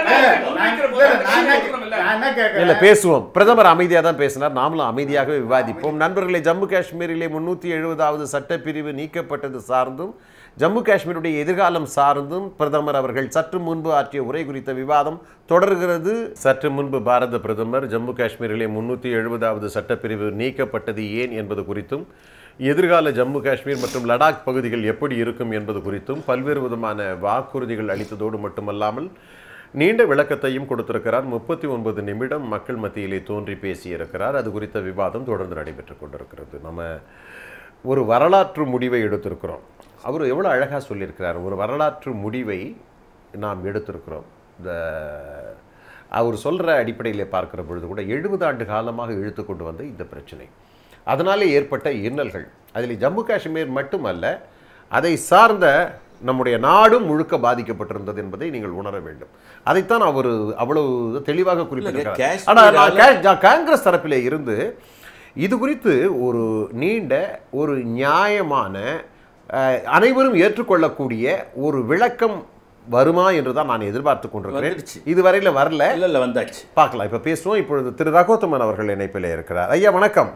நான் என்ன கேட்கிறேன்? இல்ல பேசுவோம் பிரதமர் அமைதியா தான் பேசினார் நாமளும் அமைதியாகவே விவாதிப்போம் நண்பர்களே ஜம்மு காஷ்மீரிலே முன்னூத்தி எழுபதாவது சட்டப்பிரிவு நீக்கப்பட்டது சார்ந்தும் ஜம்மு காஷ்மீருடைய எதிர்காலம் சார்ந்தும் பிரதமர் அவர்கள் சற்று முன்பு ஆற்றிய உரை குறித்த விவாதம் தொடர்கிறது சற்று முன்பு பாரத பிரதமர் ஜம்மு காஷ்மீரிலே முன்னூத்தி எழுபதாவது சட்டப்பிரிவு நீக்கப்பட்டது ஏன் என்பது குறித்தும் எதிர்கால ஜம்மு காஷ்மீர் மற்றும் லடாக் பகுதிகள் எப்படி இருக்கும் என்பது குறித்தும் பல்வேறு விதமான வாக்குறுதிகள் அளித்ததோடு மட்டுமல்லாமல் நீண்ட விளக்கத்தையும் கொடுத்திருக்கிறார் முப்பத்தி ஒன்பது நிமிடம் மக்கள் மத்தியிலே தோன்றி பேசியிருக்கிறார் அது குறித்த விவாதம் தொடர்ந்து நடைபெற்றுக் கொண்டிருக்கிறது நம்ம ஒரு வரலாற்று முடிவை எடுத்திருக்கிறோம் அவர் எவ்வளோ அழகாக சொல்லியிருக்கிறார் ஒரு வரலாற்று முடிவை நாம் எடுத்திருக்கிறோம் இந்த அவர் சொல்கிற அடிப்படையில் பார்க்கிற பொழுது கூட எழுபது ஆண்டு காலமாக இழுத்து கொண்டு வந்த இந்த பிரச்சனை அதனாலே ஏற்பட்ட இன்னல்கள் அதில் ஜம்மு காஷ்மீர் மட்டுமல்ல அதை சார்ந்த நம்முடைய நாடும் முழுக்க பாதிக்கப்பட்டிருந்தது என்பதை நீங்கள் உணர வேண்டும் அதைத்தான் அவர் அவ்வளவு தெளிவாக குறிப்பிட்டிருக்கிறார் காஷ்மீரால- ஆனால் நான் கா- ஜா- காங்கிரஸ் தரப்பிலே இருந்து இது குறித்து ஒரு நீண்ட ஒரு நியாயமான அஹ், அனைவரும் ஏற்றுக்கொள்ளக்கூடிய ஒரு விளக்கம் வருமா என்று தான் நான் எதிர்பார்த்து கொண்டிருக்கிறேன் வந்துடுச்சு. இதுவரையில வரல இல்ல இல்ல வந்தாச்சு பார்க்கலாம் இப்ப பேசுவோம் இப்பொழுது திரு ரகோத்தமன் அவர்கள் இணைப்பில் இருக்கிறார் ஐயா வணக்கம்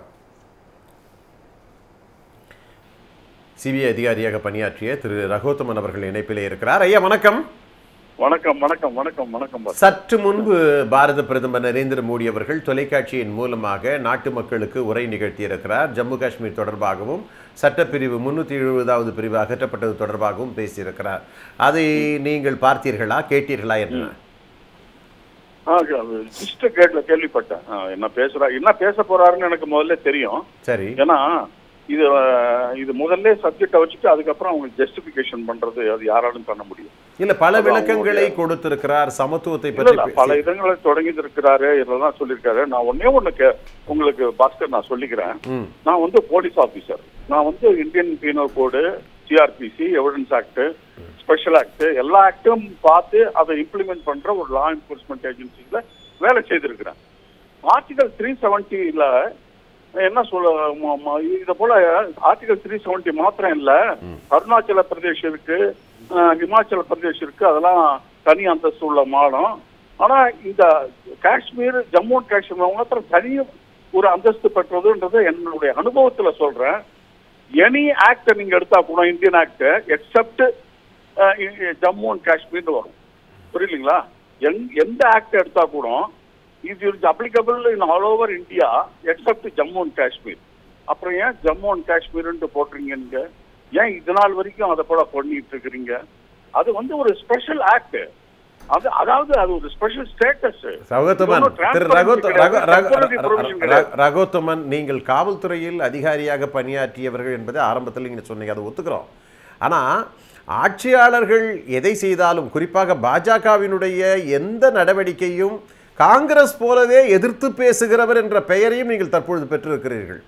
சிபிஐ அதிகாரியாக பணியாற்றிய திரு ரகோத்தமன் அவர்கள் இணைப்பிலே இருக்கிறார் ஐயா வணக்கம் வணக்கம் வணக்கம் வணக்கம் வணக்கம் பாஸ். சற்று முன்பு பாரத பிரதமர் நரேந்திர மோடி அவர்கள் தொலைக்காட்சியின் மூலமாக நாட்டு மக்களுக்கு உரை நிகழ்த்தியிருக்கிறார் ஜம்மு காஷ்மீர் தொடர்பாகவும் சட்டப்பிரிவு முன்னூற்றி எழுபதாவது பிரிவு அகற்றப்பட்டது தொடர்பாகவும் பேசியிருக்கிறார் அதை நீங்கள் பார்த்தீர்களா கேட்டீர்களா என்ன ஜஸ்ட் கேட்ல கேள்விப்பட்டேன் ஆ, என்ன பேசுறா என்ன பேச போறாருன்னு எனக்கு முதல்ல தெரியும் சரி ஏன்னா இது அஹ், இது முதல்ல சப்ஜெக்டை வச்சுட்டு அதுக்கப்புறம் அவங்க ஜஸ்டிபிகேஷன் பண்றது அது யாராலும் பண்ண முடியும் இல்ல பல அது விளக்கங்களை அவங்களுடைய- கொடுத்திருக்கிறார் சமத்துவத்தை இல்ல பற்றி இல்ல பேசி- பல இடங்களை தொடங்கி இருக்கிறாரு இதெல்லாம் சொல்லியிருக்காரு நான் ஒன்னே ஒண்ணு கே உங்களுக்கு பாஸ்கர் நான் சொல்லிக்கிறேன் ம் நான் வந்து போலீஸ் ஆபீசர் நான் வந்து Indian penal code CrPC evidence act special act எல்லா ஆக்டும் பார்த்து அதை இம்ப்ளிமெண்ட் பண்ற ஒரு லா என்ஃபோர்ஸ்மெண்ட் ஏஜென்சில வேலை செய்திருக்கிறேன் ஆர்டிகல் த்ரீ செவன்ட்டில என்ன சொல்ல ம- ம- இத போல ஆர்டிகல் த்ரீ செவன்ட்டி மாத்திரம் இல்ல அருணாச்சல பிரதேஷ் இருக்கு அஹ், ஹிமாச்சல பிரதேஷ் இருக்கு அதெல்லாம் தனி அந்தஸ்து உள்ள மாநிலம் ஆனா இந்த காஷ்மீர் ஜம்மு அண்ட் காஷ்மீர் மாத்திரம் தனி ஒரு அந்தஸ்து பெற்றதுன்றது என்னுடைய அனுபவத்துல சொல்றேன் எனி ஆக்ட் நீங்க எடுத்தா கூட Indian act except Jammu and காஷ்மீர்னு வரும் புரியலீங்களா எந்- எந்த ஆக்ட் எடுத்தா கூட இது is applicable in all over India except Jammu and Kashmir அப்புறம் ஏன் ஜம்மு அண்ட் காஷ்மீர்னு போடுறீங்க நீங்க ஏன் இது நாள் வரைக்கும் அதை போல பண்ணிட்டு இருக்கிறீங்க அது வந்து ஒரு ஸ்பெஷல் ஆக்ட் அது அதாவது அது ஒரு ஸ்பெஷல் ஸ்டேட்டஸ் ரகோத்தமன் திரு ரகோத்த ரக- ரக- ரக- ரக- ரகோத்தமன் நீங்கள் காவல்துறையில் அதிகாரியாக பணியாற்றியவர்கள் என்பதை ஆரம்பத்தில் நீங்கள் சொன்னீங்க அதை ஒத்துக்கிறோம் ஆனால் ஆட்சியாளர்கள் எதை செய்தாலும் குறிப்பாக பாஜகவினுடைய எந்த நடவடிக்கையும் காங்கிரஸ் போலவே எதிர்த்து பேசுகிறவர் என்ற பெயரையும் நீங்கள் தற்பொழுது பெற்றிருக்கிறீர்கள்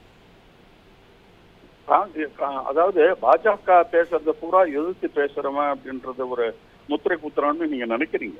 அதாவது பாஜக பேசுறத பூரா எதிர்த்து பேசுறவன் அப்படின்றது ஒரு முத்திரை குத்துறான்னு நீங்க நினைக்கிறீங்க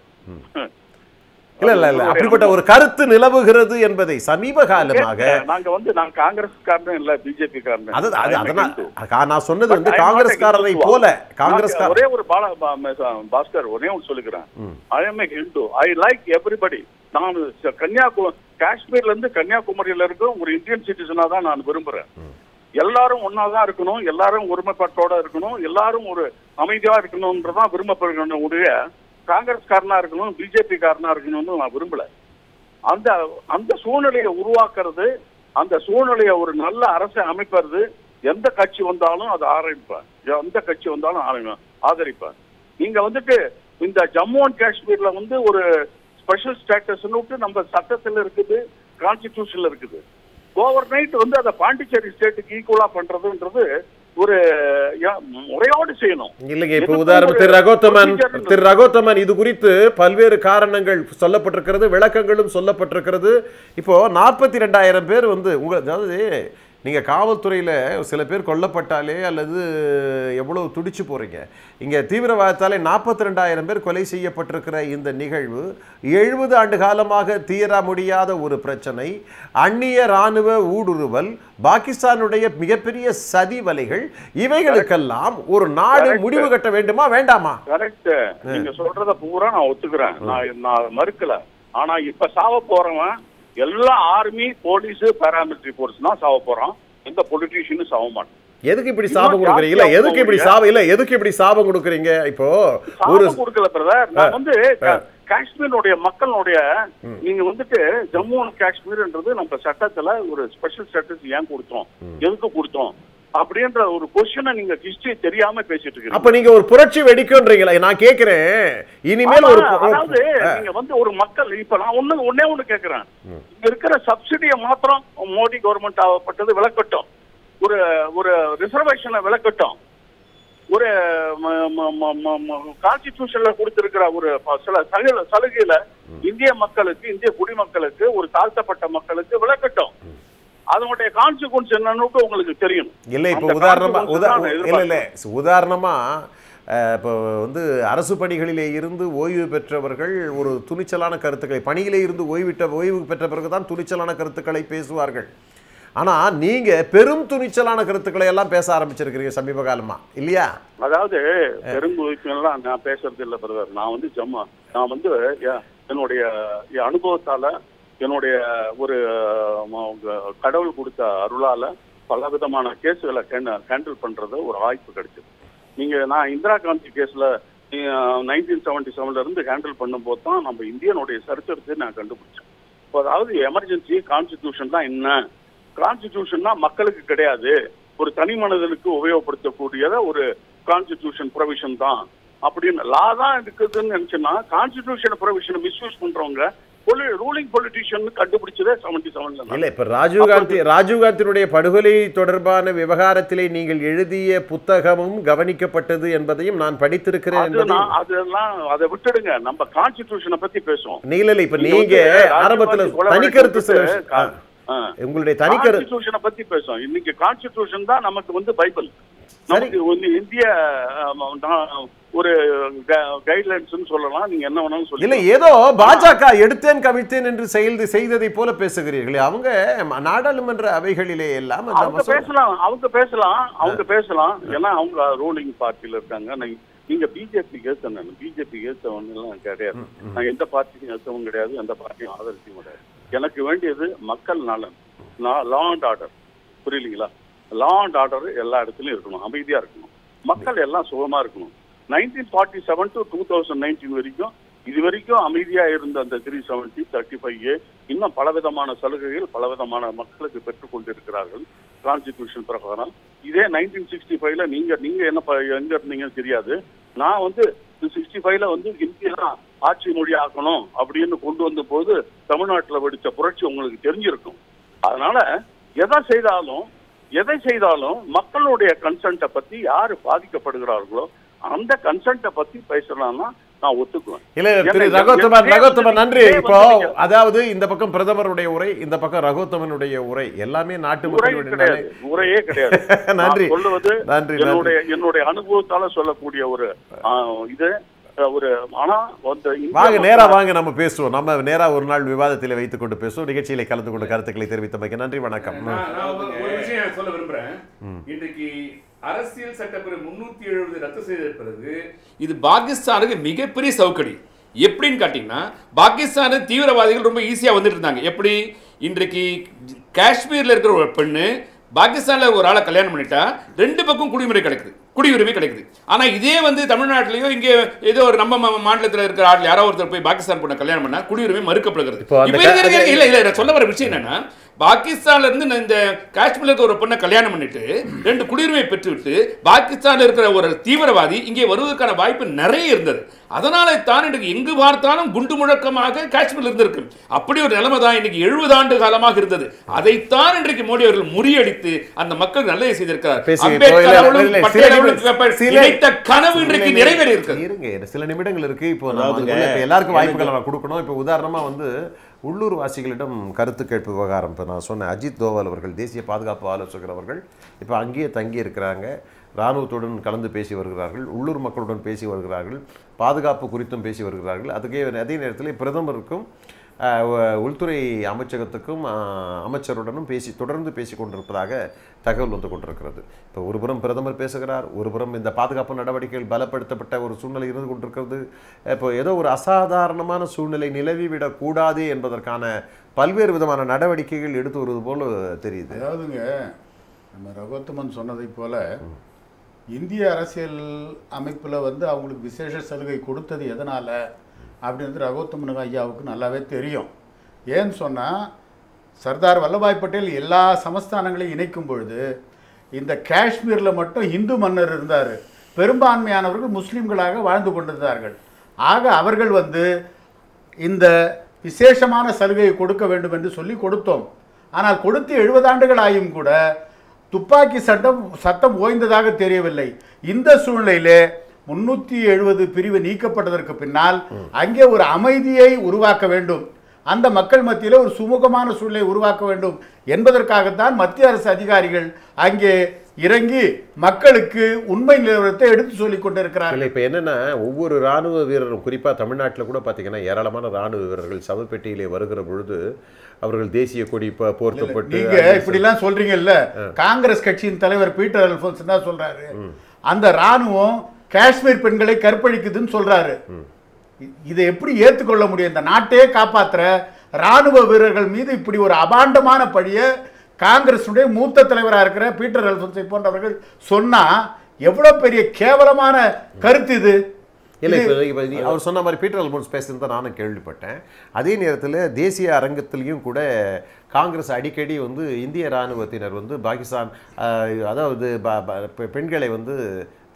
இல்ல இல்ல இல்ல அப்படிப்பட்ட ஒரு கருத்து நிலவுகிறது என்பதை சமீப காலமாக நாங்க வந்து நான் காங்கிரஸ் காரனும் இல்ல பிஜேபி காரனும் அது அது I am a அதனால் Hindu. கா- நான் சொன்னது வந்து But I am not a காங்கிரஸ்காரரை Hindu. போல காங்கிரஸ் நான் ஒரே ஒரு பால பா- ம- பாஸ்கர் ஒரே ஒன்று சொல்லுகிறேன் I am Hindu I like everybody நான் ச- கன்னியாகுமரி காஷ்மீர்ல இருந்து கன்னியாகுமரியில இருக்கும் ஒரு இந்தியன் சிட்டிசனா தான் நான் விரும்புறேன் எல்லாரும் ஒன்னா தான் இருக்கணும் எல்லாரும் ஒருமைப்பாட்டோட இருக்கணும் எல்லாரும் ஒரு அமைதியா இருக்கணும்ன்றதான் விரும்பப்படுகிறேன் உடைய காங்கிரஸ்காரனா இருக்கணும் பிஜேபி காரனா இருக்கணும்னு நான் விரும்பல அந்த அந்த சூழ்நிலையை உருவாக்குறது அந்த சூழ்நிலையை ஒரு நல்ல அரசை அமைப்பது எந்த கட்சி வந்தாலும் அதை ஆரம்பிப்பேன் எந்த கட்சி வந்தாலும் ஆரம்பி- ஆதரிப்பேன் நீங்க வந்துட்டு இந்த ஜம்மு அண்ட் காஷ்மீர்ல வந்து ஒரு ஸ்பெஷல் ஸ்டேட்டஸ் விட்டு நம்ம சட்டத்துல இருக்குது கான்ஸ்டிடியூஷன்ல இருக்குது ஓவர் நைட் வந்து அதை பாண்டிச்சேரி ஸ்டேட்டுக்கு ஈக்குவலா பண்றதுன்றது ஒரு யா- முறையோடு செய்யணும் இல்லைங்க இப்ப இதுக்கும் உதாரணம் ஒரு திரு ரகோத்தமன் procedure இருக்கு. திரு ரகோத்தமன் இது குறித்து பல்வேறு காரணங்கள் சொல்லப்பட்டிருக்கிறது விளக்கங்களும் சொல்லப்பட்டிருக்கிறது இப்போ நாற்பத்தி ரெண்டாயிரம் பேர் வந்து உங்க அதாவது நீங்க காவல்துறையில சில பேர் கொல்லப்பட்டாலே அல்லது எவ்வளவு துடிச்சு போறீங்க இங்க தீவிரவாதத்தாலே நாற்பத்தி ரெண்டாயிரம் பேர் கொலை செய்யப்பட்டிருக்கிற இந்த நிகழ்வு எழுபது ஆண்டு காலமாக தீர முடியாத ஒரு பிரச்சனை அந்நிய ராணுவ ஊடுருவல் பாகிஸ்தானுடைய மிகப்பெரிய சதி வலைகள் இவைகளுக்கெல்லாம் ஒரு நாடு Correct. முடிவு கட்ட வேண்டுமா வேண்டாமா கரெக்ட் நீங்க சொல்றத பூரா நான் ஒத்துக்கிறேன் நான் நான் மறுக்கல ஆனா இப்ப சாவ போறவன் எல்லா ஆர்மி போலீஸ் பாராமிலிட்டரி போர்ஸ் தான் சாவ போறான் எந்த பொலிட்டீஷியனும் சாவ மாட்டான் எதுக்கு இப்படி இன்னும் சாபம் கொடுக்குறீங்க இல்ல ஜாஸ்தியா எதுக்கு இப்படி போகுங்க. சாபம் இல்ல எதுக்கு இப்படி சாபம் கொடுக்குறீங்க இப்போ ஒரு சாபம் கொடுக்கல பிரதர் நான் வந்து கா- காஷ்மீருடைய மக்களுடைய நீங்க வந்துட்டு ஜம்மு அண்ட் காஷ்மீர்ன்றது நம்ம சட்டத்துல ஒரு ஸ்பெஷல் ஸ்டேட்டஸ் ஏன் கொடுத்தோம் எதுக்கு கொடுத்தோம் அப்படின்ற ஒரு கொஸ்டினை நீங்க ஹிஸ்டரி தெரியாம பேசிட்டு இருக்கீங்க அப்ப நீங்க ஒரு புரட்சி வெடிக்கும்ன்றீங்களா நான் கேக்குறேன் இனிமேல் ஒரு ஆமா, அதாவது நீங்க வந்து ஒரு மக்கள் இப்ப நான் ஒண்ணு ஒண்ணே ஒண்ணு கேக்குறேன் இங்க இருக்கிற சப்சிடியை மாத்திரம் மோடி கவர்மெண்ட் ஆகப்பட்டது விளக்கட்டும் ஒரு ஒரு ரிசர்வேஷனை விளக்கட்டும் ஒரு கான்ஸ்டிடியூஷன்ல கொடுத்திருக்கிற ஒரு ப- சில சலுகை சலுகையில இந்திய மக்களுக்கு இந்திய குடிமக்களுக்கு ஒரு தாழ்த்தப்பட்ட மக்களுக்கு விளக்கட்டும் அதனுடைய கான்சிக்வன்ஸ் என்னன்னு உங்களுக்கு தெரியும் இல்ல இப்போ அந்த உதாரணமா consequence உதா தான் நான் இல்ல இல்ல எதிர்பார்க்கிறேன். உதாரணமா அஹ், இப்போ வந்து அரசு பணிகளிலே இருந்து ஓய்வு பெற்றவர்கள் ஒரு துணிச்சலான கருத்துக்களை பணியிலே இருந்து ஓய்விட்ட ஓய்வு பெற்ற பிறகுதான் துணிச்சலான கருத்துக்களை பேசுவார்கள் ஆனா நீங்க பெரும் துணிச்சலான கருத்துக்களை எல்லாம் பேச ஆரம்பிச்சிருக்கிறீங்க சமீப காலமா இல்லையா அதாவது பெருங்குழுக்கெல்லாம் நான் பேசுறது இல்ல பிரதர் நான் வந்து ஜம்மா நான் வந்து எ- என்னுடைய என் அனுபவத்தால என்னுடைய ஒரு ம- கடவுள் கொடுத்த அருளால பல விதமான கேஸுகளை ஹேண்டில் பண்றது ஒரு வாய்ப்பு கிடைச்சது நீங்க நான் இந்திரா காந்தி கேஸ்ல நைன்டீன் செவன்டி செவன்ல இருந்து ஹேண்டில் பண்ணும்போது தான் நம்ம இந்தியனுடைய சரித்திரத்தை நான் கண்டுபிடிச்சேன் இப்போ அதாவது எமர்ஜென்சி கான்ஸ்டிடியூஷன் தான் என்ன கான்ஸ்டிடியூஷன்னா மக்களுக்கு கிடையாது ஒரு தனி மனிதனுக்கு உபயோகப்படுத்தக்கூடியத ஒரு கான்ஸ்டிடியூஷன் ப்ரொவிஷன் தான் அப்படின்னு லா தான் இருக்குதுன்னு நினைச்சுன்னா கான்ஸ்டிடியூஷன் ப்ரொவிஷனை மிஸ்யூஸ் பண்றவங்க ரூலிங் பொலிட்டிஷியன் கண்டுபிடிச்சதே செவன்டி செவன்ல இல்ல இப்ப ராஜீவ்காந்தி ராஜீவ்காந்தியினுடைய படுகொலை தொடர்பான விவகாரத்திலே நீங்கள் எழுதிய புத்தகமும் கவனிக்கப்பட்டது என்பதையும் நான் படித்திருக்கிறேன் அது என்பதையும் நான் அதெல்லாம் அதை விட்டுடுங்க நம்ம கான்ஸ்டிடியூஷனை பத்தி பேசுவோம் நீங்க இல்ல இப்ப நீங்க நீங்க வந்து ஆரம்பத்துல ராஜீவ் காந்தி தனிக்கருத்து சில கொலை விஷயம்- வழக்கு ஆ. ஆ. உங்களுடைய தனிக்கரு கான்ஸ்டிடியூஷனை பத்தி பேசுவோம் இன்னைக்கு கான்ஸ்டிடியூஷன் தான் நமக்கு வந்து பைபிள் நமக்கு வந்து இந்திய ஆம், நான் ஒரு கைட்லைன்ஸ் சொல்லலாம் நீங்க என்ன வேணாலும் இல்ல சொல்லி ஏதோ பாஜக எடுத்தேன் கவிழ்த்தேன் என்று செயல் செய்ததை போல பேசுகிறீர்களே அவங்க ம- நாடாளுமன்ற அவைகளிலே எல்லாம் அந்த அவங்க மசோதா- பேசலாம் அவங்க பேசலாம் அவங்க பேசலாம் ஏன்னா அவங்க ரூலிங் பார்ட்டில இருக்காங்க நீ- நீங்க பிஜேபி கேஸ் நான் பிஜேபி கேஸ் எல்லாம் கிடையாது நான் எந்த பார்ட்டிக்கும் ஏற்றவும் கிடையாது எந்த பார்ட்டியும் ஆதரிக்கவும் கிடையாது எனக்கு வேண்டியது மக்கள் நலன் லா அண்ட் ஆர்டர் புரியலீங்களா லா அண்ட் ஆர்டர் எல்லா இடத்துலயும் இருக்கணும் அமைதியா இருக்கணும் மக்கள் எல்லாம் சுகமா இருக்கணும் nineteen forty seven to two thousand nineteen வரைக்கும் இது வரைக்கும் அமைதியா இருந்த அந்த three seventy thirty five A இன்னும் பலவிதமான சலுகைகள் பலவிதமான மக்களுக்கு பெற்றுக் கொண்டிருக்கிறார்கள் கான்ஸ்டிடியூஷன் பிரகாரம் இதே நைன்டீன் சிக்ஸ்டி ஃபைவ்ல நீங்க நீங்க என்ன ப- எங்க இருந்தீங்கன்னு தெரியாது நான் வந்து சிக்ஸ்டி ஃபைவ்ல வந்து இந்தியா ஆட்சி மொழி ஆக்கணும் அப்படின்னு கொண்டு வந்த போது தமிழ்நாட்டுல வெடிச்ச புரட்சி உங்களுக்கு தெரிஞ்சிருக்கும் அதனால எதை செய்தாலும் எதை செய்தாலும் மக்களுடைய கன்சென்ட்டை பத்தி யாரு பாதிக்கப்படுகிறார்களோ அந்த கன்சென்ட்டை பத்தி பேசலாம்னா நான் ஒத்துக்குவேன் இல்ல ஏன்னா, திரு என் ரகோத்தமன் பேர் ரகோத்தமன் வந்து நன்றி இதே இப்போ வந்து நீங்க- அதாவது இந்த பக்கம் பிரதமருடைய உரை இந்த பக்கம் ரகோத்தமனுடைய உரை எல்லாமே நாட்டு உரை மக்களுடைய கிடையாது நலனை- உரையே கிடையாது நன்றி. நான் சொல்லுவது நன்றி, என்னுடைய என்னுடைய அனுபவத்தால சொல்லக்கூடிய ஒரு ஆ, இது அஹ், ஒரு ஆனா அந்த இந்திய வாங்க மக்கள் நேரா வாங்க நம்ம பேசுவோம் நம்ம நேரா ஒரு நாள் விவாதத்தில் வைத்துக் கொண்டு பேசுவோம் நிகழ்ச்சியில கலந்து கொண்டு கருத்துக்களை தெரிவித்தமைக்கு நன்றி வணக்கம் நான் நான் ஒரு ஒரு விஷயம் சொல்ல விரும்புறேன் இன்றைக்கு அரசியல் சட்டப்பிரிவு முன்னூத்தி எழுபது ரத்து செய்த பிறகு இது பாகிஸ்தானுக்கு மிகப்பெரிய சவுக்கடி எப்படின்னு கேட்டிங்கன்னா பாகிஸ்தான் தீவிரவாதிகள் ரொம்ப ஈஸியா வந்துட்டு இருந்தாங்க எப்படி இன்றைக்கு காஷ்மீர்ல இருக்கிற ஒரு பெண்ணு பாகிஸ்தான்ல ஒரு ஆளை கல்யாணம் பண்ணிட்டா ரெண்டு பக்கம் குடிமுறை கிடைக்குது குடியுரிமை கிடைக்குது ஆனா இதே வந்து தமிழ்நாட்டிலயோ இங்கே ஏதோ ஒரு நம்ம மா- மாநிலத்துல இருக்கிற ஆள் யாரோ ஒருத்தர் போய் பாகிஸ்தான் பொண்ணை கல்யாணம் பண்ணா குடியுரிமை மறுக்கப்படுகிறது இப்போ அந்த இப்ப இருக்க- க- இருக்க- இல்ல இல்ல நான் சொல்ல வர விஷயம் என்னன்னா பாகிஸ்தான்ல இருந்து நான் இந்த காஷ்மீர்ல இருக்க ஒரு பொண்ணை கல்யாணம் பண்ணிட்டு ரெண்டு குடியுரிமை பெற்றுவிட்டு பாகிஸ்தான்ல இருக்கிற ஒரு தீவிரவாதி இங்கே வருவதற்கான வாய்ப்பு நிறைய இருந்தது அதனால தான் இன்றைக்கு எங்கு பார்த்தாலும் குண்டு முழக்கமாக காஷ்மீர்ல இருந்திருக்கு அப்படி ஒரு நிலைமை தான் இன்னைக்கு எழுபது ஆண்டு காலமாக இருந்தது அதைத்தான் இன்றைக்கு மோடி அவர்கள் முறியடித்து அந்த மக்கள் நல்லதை செய்திருக்கிறார் பேசி- அம்பேத்கர் இல்ல, அவர்களும் இல்ல, பட்டேல் சில அவர்களும் நிமிடம், சில- நினைத்த கனவு இன்றைக்கு சில நிறைவேறி இருக்கிறது இருங்க சில நிமிடங்கள் இருக்கு இப்போ நம்ம அதாவதுங்க, அதுக்குள்ள இப்ப எல்லாருக்கும் எனக்கு- வாய்ப்புகளை நான் கொடுக்கணும் இப்போ உதாரணமா வந்து உள்ளூர் வாசிகளிடம் கருத்து கேட்பு விவகாரம் இப்போ நான் சொன்னேன் அஜித் தோவல் அவர்கள் தேசிய பாதுகாப்பு ஆலோசகர் அவர்கள் இப்போ அங்கேயே தங்கி இருக்கிறாங்க இராணுவத்துடன் கலந்து பேசி வருகிறார்கள் உள்ளூர் மக்களுடன் பேசி வருகிறார்கள் பாதுகாப்பு குறித்தும் பேசி வருகிறார்கள் அதுக்கே அதே நேரத்தில் பிரதமருக்கும் அஹ், உ- உள்துறை அமைச்சகத்துக்கும் அஹ், அமைச்சருடனும் பேசி தொடர்ந்து பேசி கொண்டிருப்பதாக தகவல் வந்து கொண்டிருக்கிறது இப்போ ஒருபுறம் பிரதமர் பேசுகிறார் ஒருபுறம் இந்த பாதுகாப்பு நடவடிக்கைகள் பலப்படுத்தப்பட்ட ஒரு சூழ்நிலை இருந்து கொண்டிருக்கிறது இப்போ ஏதோ ஒரு அசாதாரணமான சூழ்நிலை நிலவிவிடக் கூடாது என்பதற்கான பல்வேறு விதமான நடவடிக்கைகள் எடுத்து வருவது போல தெரியுது அதாவதுங்க நம்ம ரகோத்தமன் சொன்னதைப் போல இந்திய அரசியல் அமைப்பில் வந்து அவங்களுக்கு விசேஷ சலுகை கொடுத்தது எதனால் அப்படின்றது ரகோத்தமன் ஐயாவுக்கு நல்லாவே தெரியும் ஏன்னு சொன்னால் சர்தார் வல்லபாய் பட்டேல் எல்லா சமஸ்தானங்களையும் இணைக்கும் பொழுது இந்த காஷ்மீரில் மட்டும் இந்து மன்னர் இருந்தார் பெரும்பான்மையானவர்கள் முஸ்லீம்களாக வாழ்ந்து கொண்டிருந்தார்கள் ஆக அவர்கள் வந்து இந்த விசேஷமான சலுகையை கொடுக்க வேண்டும் என்று சொல்லி கொடுத்தோம் ஆனால் கொடுத்து எழுபது ஆண்டுகள் ஆயும் கூட துப்பாக்கி சட்டம் சட்டம் ஓய்ந்ததாக தெரியவில்லை இந்த சூழ்நிலையிலே முன்னூற்றி எழுபது பிரிவு நீக்கப்பட்டதற்கு பின்னால் அங்கே ஒரு அமைதியை உருவாக்க வேண்டும் அந்த மக்கள் மத்தியில் ஒரு சுமூகமான சூழ்நிலை உருவாக்க வேண்டும் என்பதற்காகத்தான் மத்திய அரசு அதிகாரிகள் அங்கே இறங்கி மக்களுக்கு உண்மை நிலவரத்தை எடுத்து சொல்லிக் கொண்டிருக்கிறார்கள் இல்லை இப்போ என்னன்னா ஒவ்வொரு ராணுவ வீரரும் குறிப்பாக தமிழ்நாட்டில் கூட பார்த்தீங்கன்னா ஏராளமான ராணுவ வீரர்கள் சவப்பெட்டியிலே வருகிற பொழுது அவர்கள் தேசிய கொடி ப- போர்த்தப்பட்டு நீங்க இப்படிலாம் சொல்றீங்கல்ல காங்கிரஸ் கட்சியின் தலைவர் பீட்டர் அல்போன்ஸ் என்ன சொல்றாரு அந்த ராணுவம் காஷ்மீர் பெண்களை கற்பழிக்குதுன்னு சொல்றாரு இ- இதை எப்படி ஏத்துக்கொள்ள முடியும் இந்த நாட்டையே காப்பாத்துற ராணுவ வீரர்கள் மீது இப்படி ஒரு அபாண்டமான பழிய காங்கிரசுடைய மூத்த தலைவராக இருக்கிற பீட்டர் அல்போன்ஸை போன்றவர்கள் சொன்னா எவ்வளவு பெரிய கேவலமான கருத்து இது இல்லை இது- இப்போ இப்போ நீ- அவர் சொன்ன மாதிரி பீட்டர் அல்போன்ஸ் பேசுறது தான் நானும் கேள்விப்பட்டேன் அதே நேரத்தில் தேசிய அரங்கத்திலையும் கூட காங்கிரஸ் அடிக்கடி வந்து இந்திய இராணுவத்தினர் வந்து பாகிஸ்தான் ஆஹ், அதாவது ப- ப- பெ- பெண்களை வந்து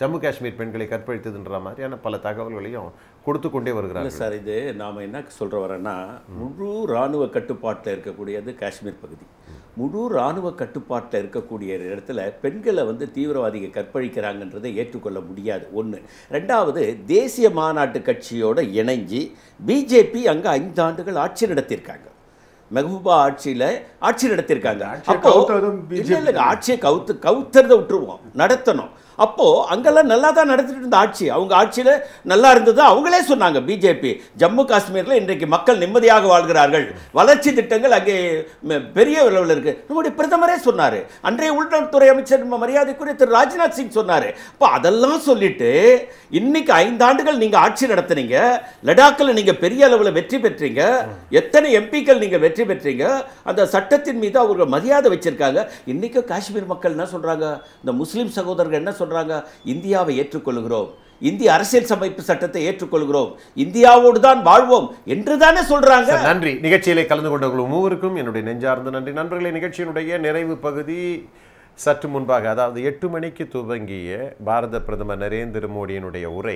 ஜம்மு காஷ்மீர் பெண்களை கற்பழித்ததுன்ற மாதிரியான பல தகவல்களையும் கொடுத்து கொண்டே இல்லை வருகிறார்கள் சார் இது நாம் என்ன சொல்ற வரேன்னா முழு இராணுவ கட்டுப்பாட்டில் இருக்கக்கூடியது காஷ்மீர் பகுதி முழு இராணுவ கட்டுப்பாட்டில் இருக்கக்கூடிய இடத்துல பெண்களை வந்து தீவிரவாதிகள் கற்பழிக்கிறாங்கன்றதை ஏற்றுக்கொள்ள முடியாது ஒன்று ரெண்டாவது தேசிய மாநாட்டு கட்சியோட இணைஞ்சு பிஜேபி அங்கே ஐந்து ஆண்டுகள் ஆட்சி நடத்தியிருக்காங்க மெஹபூபா ஆட்சியில் ஆட்சி நடத்தியிருக்காங்க ஆட்சியை அப்போ கவுத்ததும் இல்ல, இல்ல, ஆட்சியை கவுத்து கவுத்துறதை விட்டுருவோம் நடத்தணும் அப்போ அங்கெல்லாம் நல்லா தான் நடத்திட்டு இருந்த ஆட்சி அவங்க ஆட்சியில நல்லா இருந்தது அவங்களே சொன்னாங்க பிஜேபி ஜம்மு காஷ்மீர்ல இன்றைக்கு மக்கள் நிம்மதியாக வாழ்கிறார்கள் வளர்ச்சி திட்டங்கள் அங்கே ம- பெரிய அளவில் இருக்கு நம்முடைய பிரதமரே சொன்னாரு அன்றைய உள்துறை அமைச்சர் நம்ம மரியாதைக்குரிய திரு ராஜ்நாத் சிங் சொன்னாரு அப்போ அதெல்லாம் சொல்லிட்டு இன்னைக்கு ஐந்தாண்டுகள் நீங்க ஆட்சி நடத்துனீங்க லடாக்கில் நீங்க பெரிய அளவில் வெற்றி பெற்றீங்க எத்தனை எம்பிக்கள் நீங்க வெற்றி பெற்றீங்க அந்த சட்டத்தின் மீது அவர்கள் மரியாதை வச்சிருக்காங்க இன்னைக்கு காஷ்மீர் மக்கள் என்ன சொல்றாங்க இந்த முஸ்லிம் சகோதரர்கள் என்ன சொல்றாங்க இந்தியாவை ஏற்றுக்கொள்கிறோம் இந்திய அரசியல் சமைப்பு சட்டத்தை ஏற்றுக்கொள்கிறோம் இந்தியாவோடு தான் வாழ்வோம் என்று தானே சொல்றாங்க சார், நன்றி நிகழ்ச்சியிலே கலந்து கொண்டவர்கள் மூவருக்கும் என்னுடைய நெஞ்சார்ந்த நன்றி நண்பர்களே நிகழ்ச்சியினுடைய நிறைவு பகுதி சற்று முன்பாக அதாவது எட்டு மணிக்கு துவங்கிய பாரத பிரதமர் நரேந்திர மோடியினுடைய உரை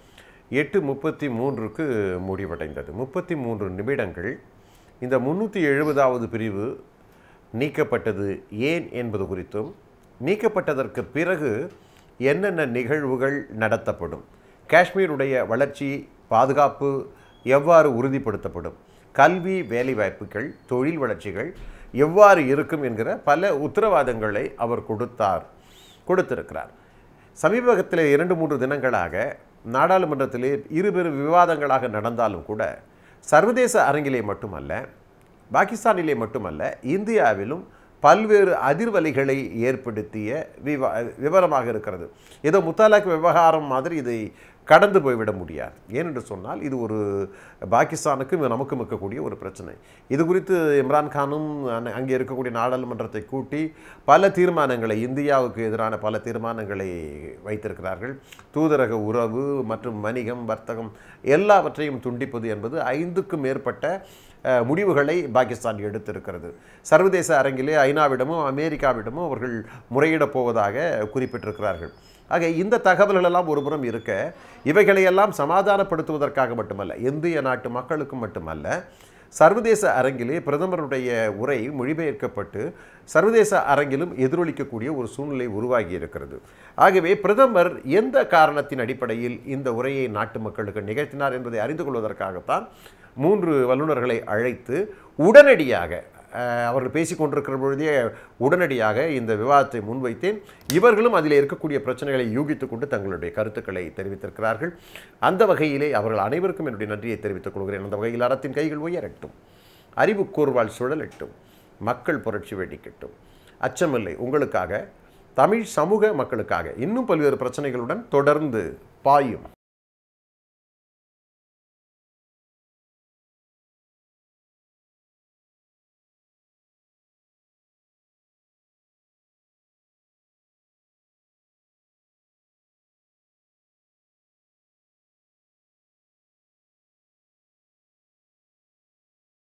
எட்டு முப்பத்தி மூன்றுக்கு முடிவடைந்தது முப்பத்தி மூன்று நிமிடங்கள் இந்த முன்னூற்றி எழுபதாவது பிரிவு நீக்கப்பட்டது ஏன் என்பது குறித்தும் நீக்கப்பட்டதற்கு பிறகு என்னென்ன நிகழ்வுகள் நடத்தப்படும் காஷ்மீருடைய வளர்ச்சி பாதுகாப்பு எவ்வாறு உறுதிப்படுத்தப்படும் கல்வி வேலைவாய்ப்புகள் தொழில் வளர்ச்சிகள் எவ்வாறு இருக்கும் என்கிற பல உத்தரவாதங்களை அவர் கொடுத்தார் கொடுத்திருக்கிறார் சமீபத்தில் இரண்டு மூன்று தினங்களாக நாடாளுமன்றத்திலே இருபெரு விவாதங்களாக நடந்தாலும் கூட சர்வதேச அரங்கிலே மட்டுமல்ல பாகிஸ்தானிலே மட்டுமல்ல இந்தியாவிலும் பல்வேறு அதிர்வலைகளை ஏற்படுத்திய விவா விவரமாக இருக்கிறது ஏதோ முத்தாலாக் விவகாரம் மாதிரி இதை கடந்து போய்விட முடியாது ஏனென்று சொன்னால் இது ஒரு பாகிஸ்தானுக்கும் நமக்கும் இருக்கக்கூடிய ஒரு பிரச்சனை இது குறித்து இம்ரான் கானும் அங்க- அங்கே இருக்கக்கூடிய நாடாளுமன்றத்தை கூட்டி பல தீர்மானங்களை இந்தியாவுக்கு எதிரான பல தீர்மானங்களை வைத்திருக்கிறார்கள் தூதரக உறவு மற்றும் வணிகம் வர்த்தகம் எல்லாவற்றையும் துண்டிப்பது என்பது ஐந்துக்கும் மேற்பட்ட அஹ், முடிவுகளை பாகிஸ்தான் எடுத்திருக்கிறது சர்வதேச அரங்கிலே ஐநாவிடமும் அமெரிக்காவிடமும் அவர்கள் முறையிடப் போவதாக குறிப்பிட்டிருக்கிறார்கள் ஆக இந்த தகவல்கள் எல்லாம் ஒருபுறம் இருக்க இவைகளையெல்லாம் சமாதானப்படுத்துவதற்காக மட்டுமல்ல இந்திய நாட்டு மக்களுக்கும் மட்டுமல்ல சர்வதேச அரங்கிலே பிரதமருடைய உரை மொழிபெயர்க்கப்பட்டு சர்வதேச அரங்கிலும் எதிரொலிக்கக்கூடிய ஒரு சூழ்நிலை உருவாகி இருக்கிறது ஆகவே பிரதமர் எந்த காரணத்தின் அடிப்படையில் இந்த உரையை நாட்டு மக்களுக்கு நிகழ்த்தினார் என்பதை அறிந்து கொள்வதற்காகத்தான் மூன்று வல்லுநர்களை அழைத்து உடனடியாக அஹ், அவர்கள் பேசிக் கொண்டிருக்கிற பொழுதே உடனடியாக இந்த விவாதத்தை முன்வைத்தேன் இவர்களும் அதில் இருக்கக்கூடிய பிரச்சனைகளை யூகித்துக் கொண்டு தங்களுடைய கருத்துக்களை தெரிவித்திருக்கிறார்கள் அந்த வகையிலே அவர்கள் அனைவருக்கும் என்னுடைய நன்றியை தெரிவித்துக் கொள்கிறேன் அந்த வகையில் அறத்தின் கைகள் உயரட்டும் அறிவு கூர்வால் சுழலட்டும் மக்கள் புரட்சி வெடிக்கட்டும் அச்சமில்லை உங்களுக்காக தமிழ் சமூக மக்களுக்காக இன்னும் பல்வேறு பிரச்சனைகளுடன் தொடர்ந்து பாயும்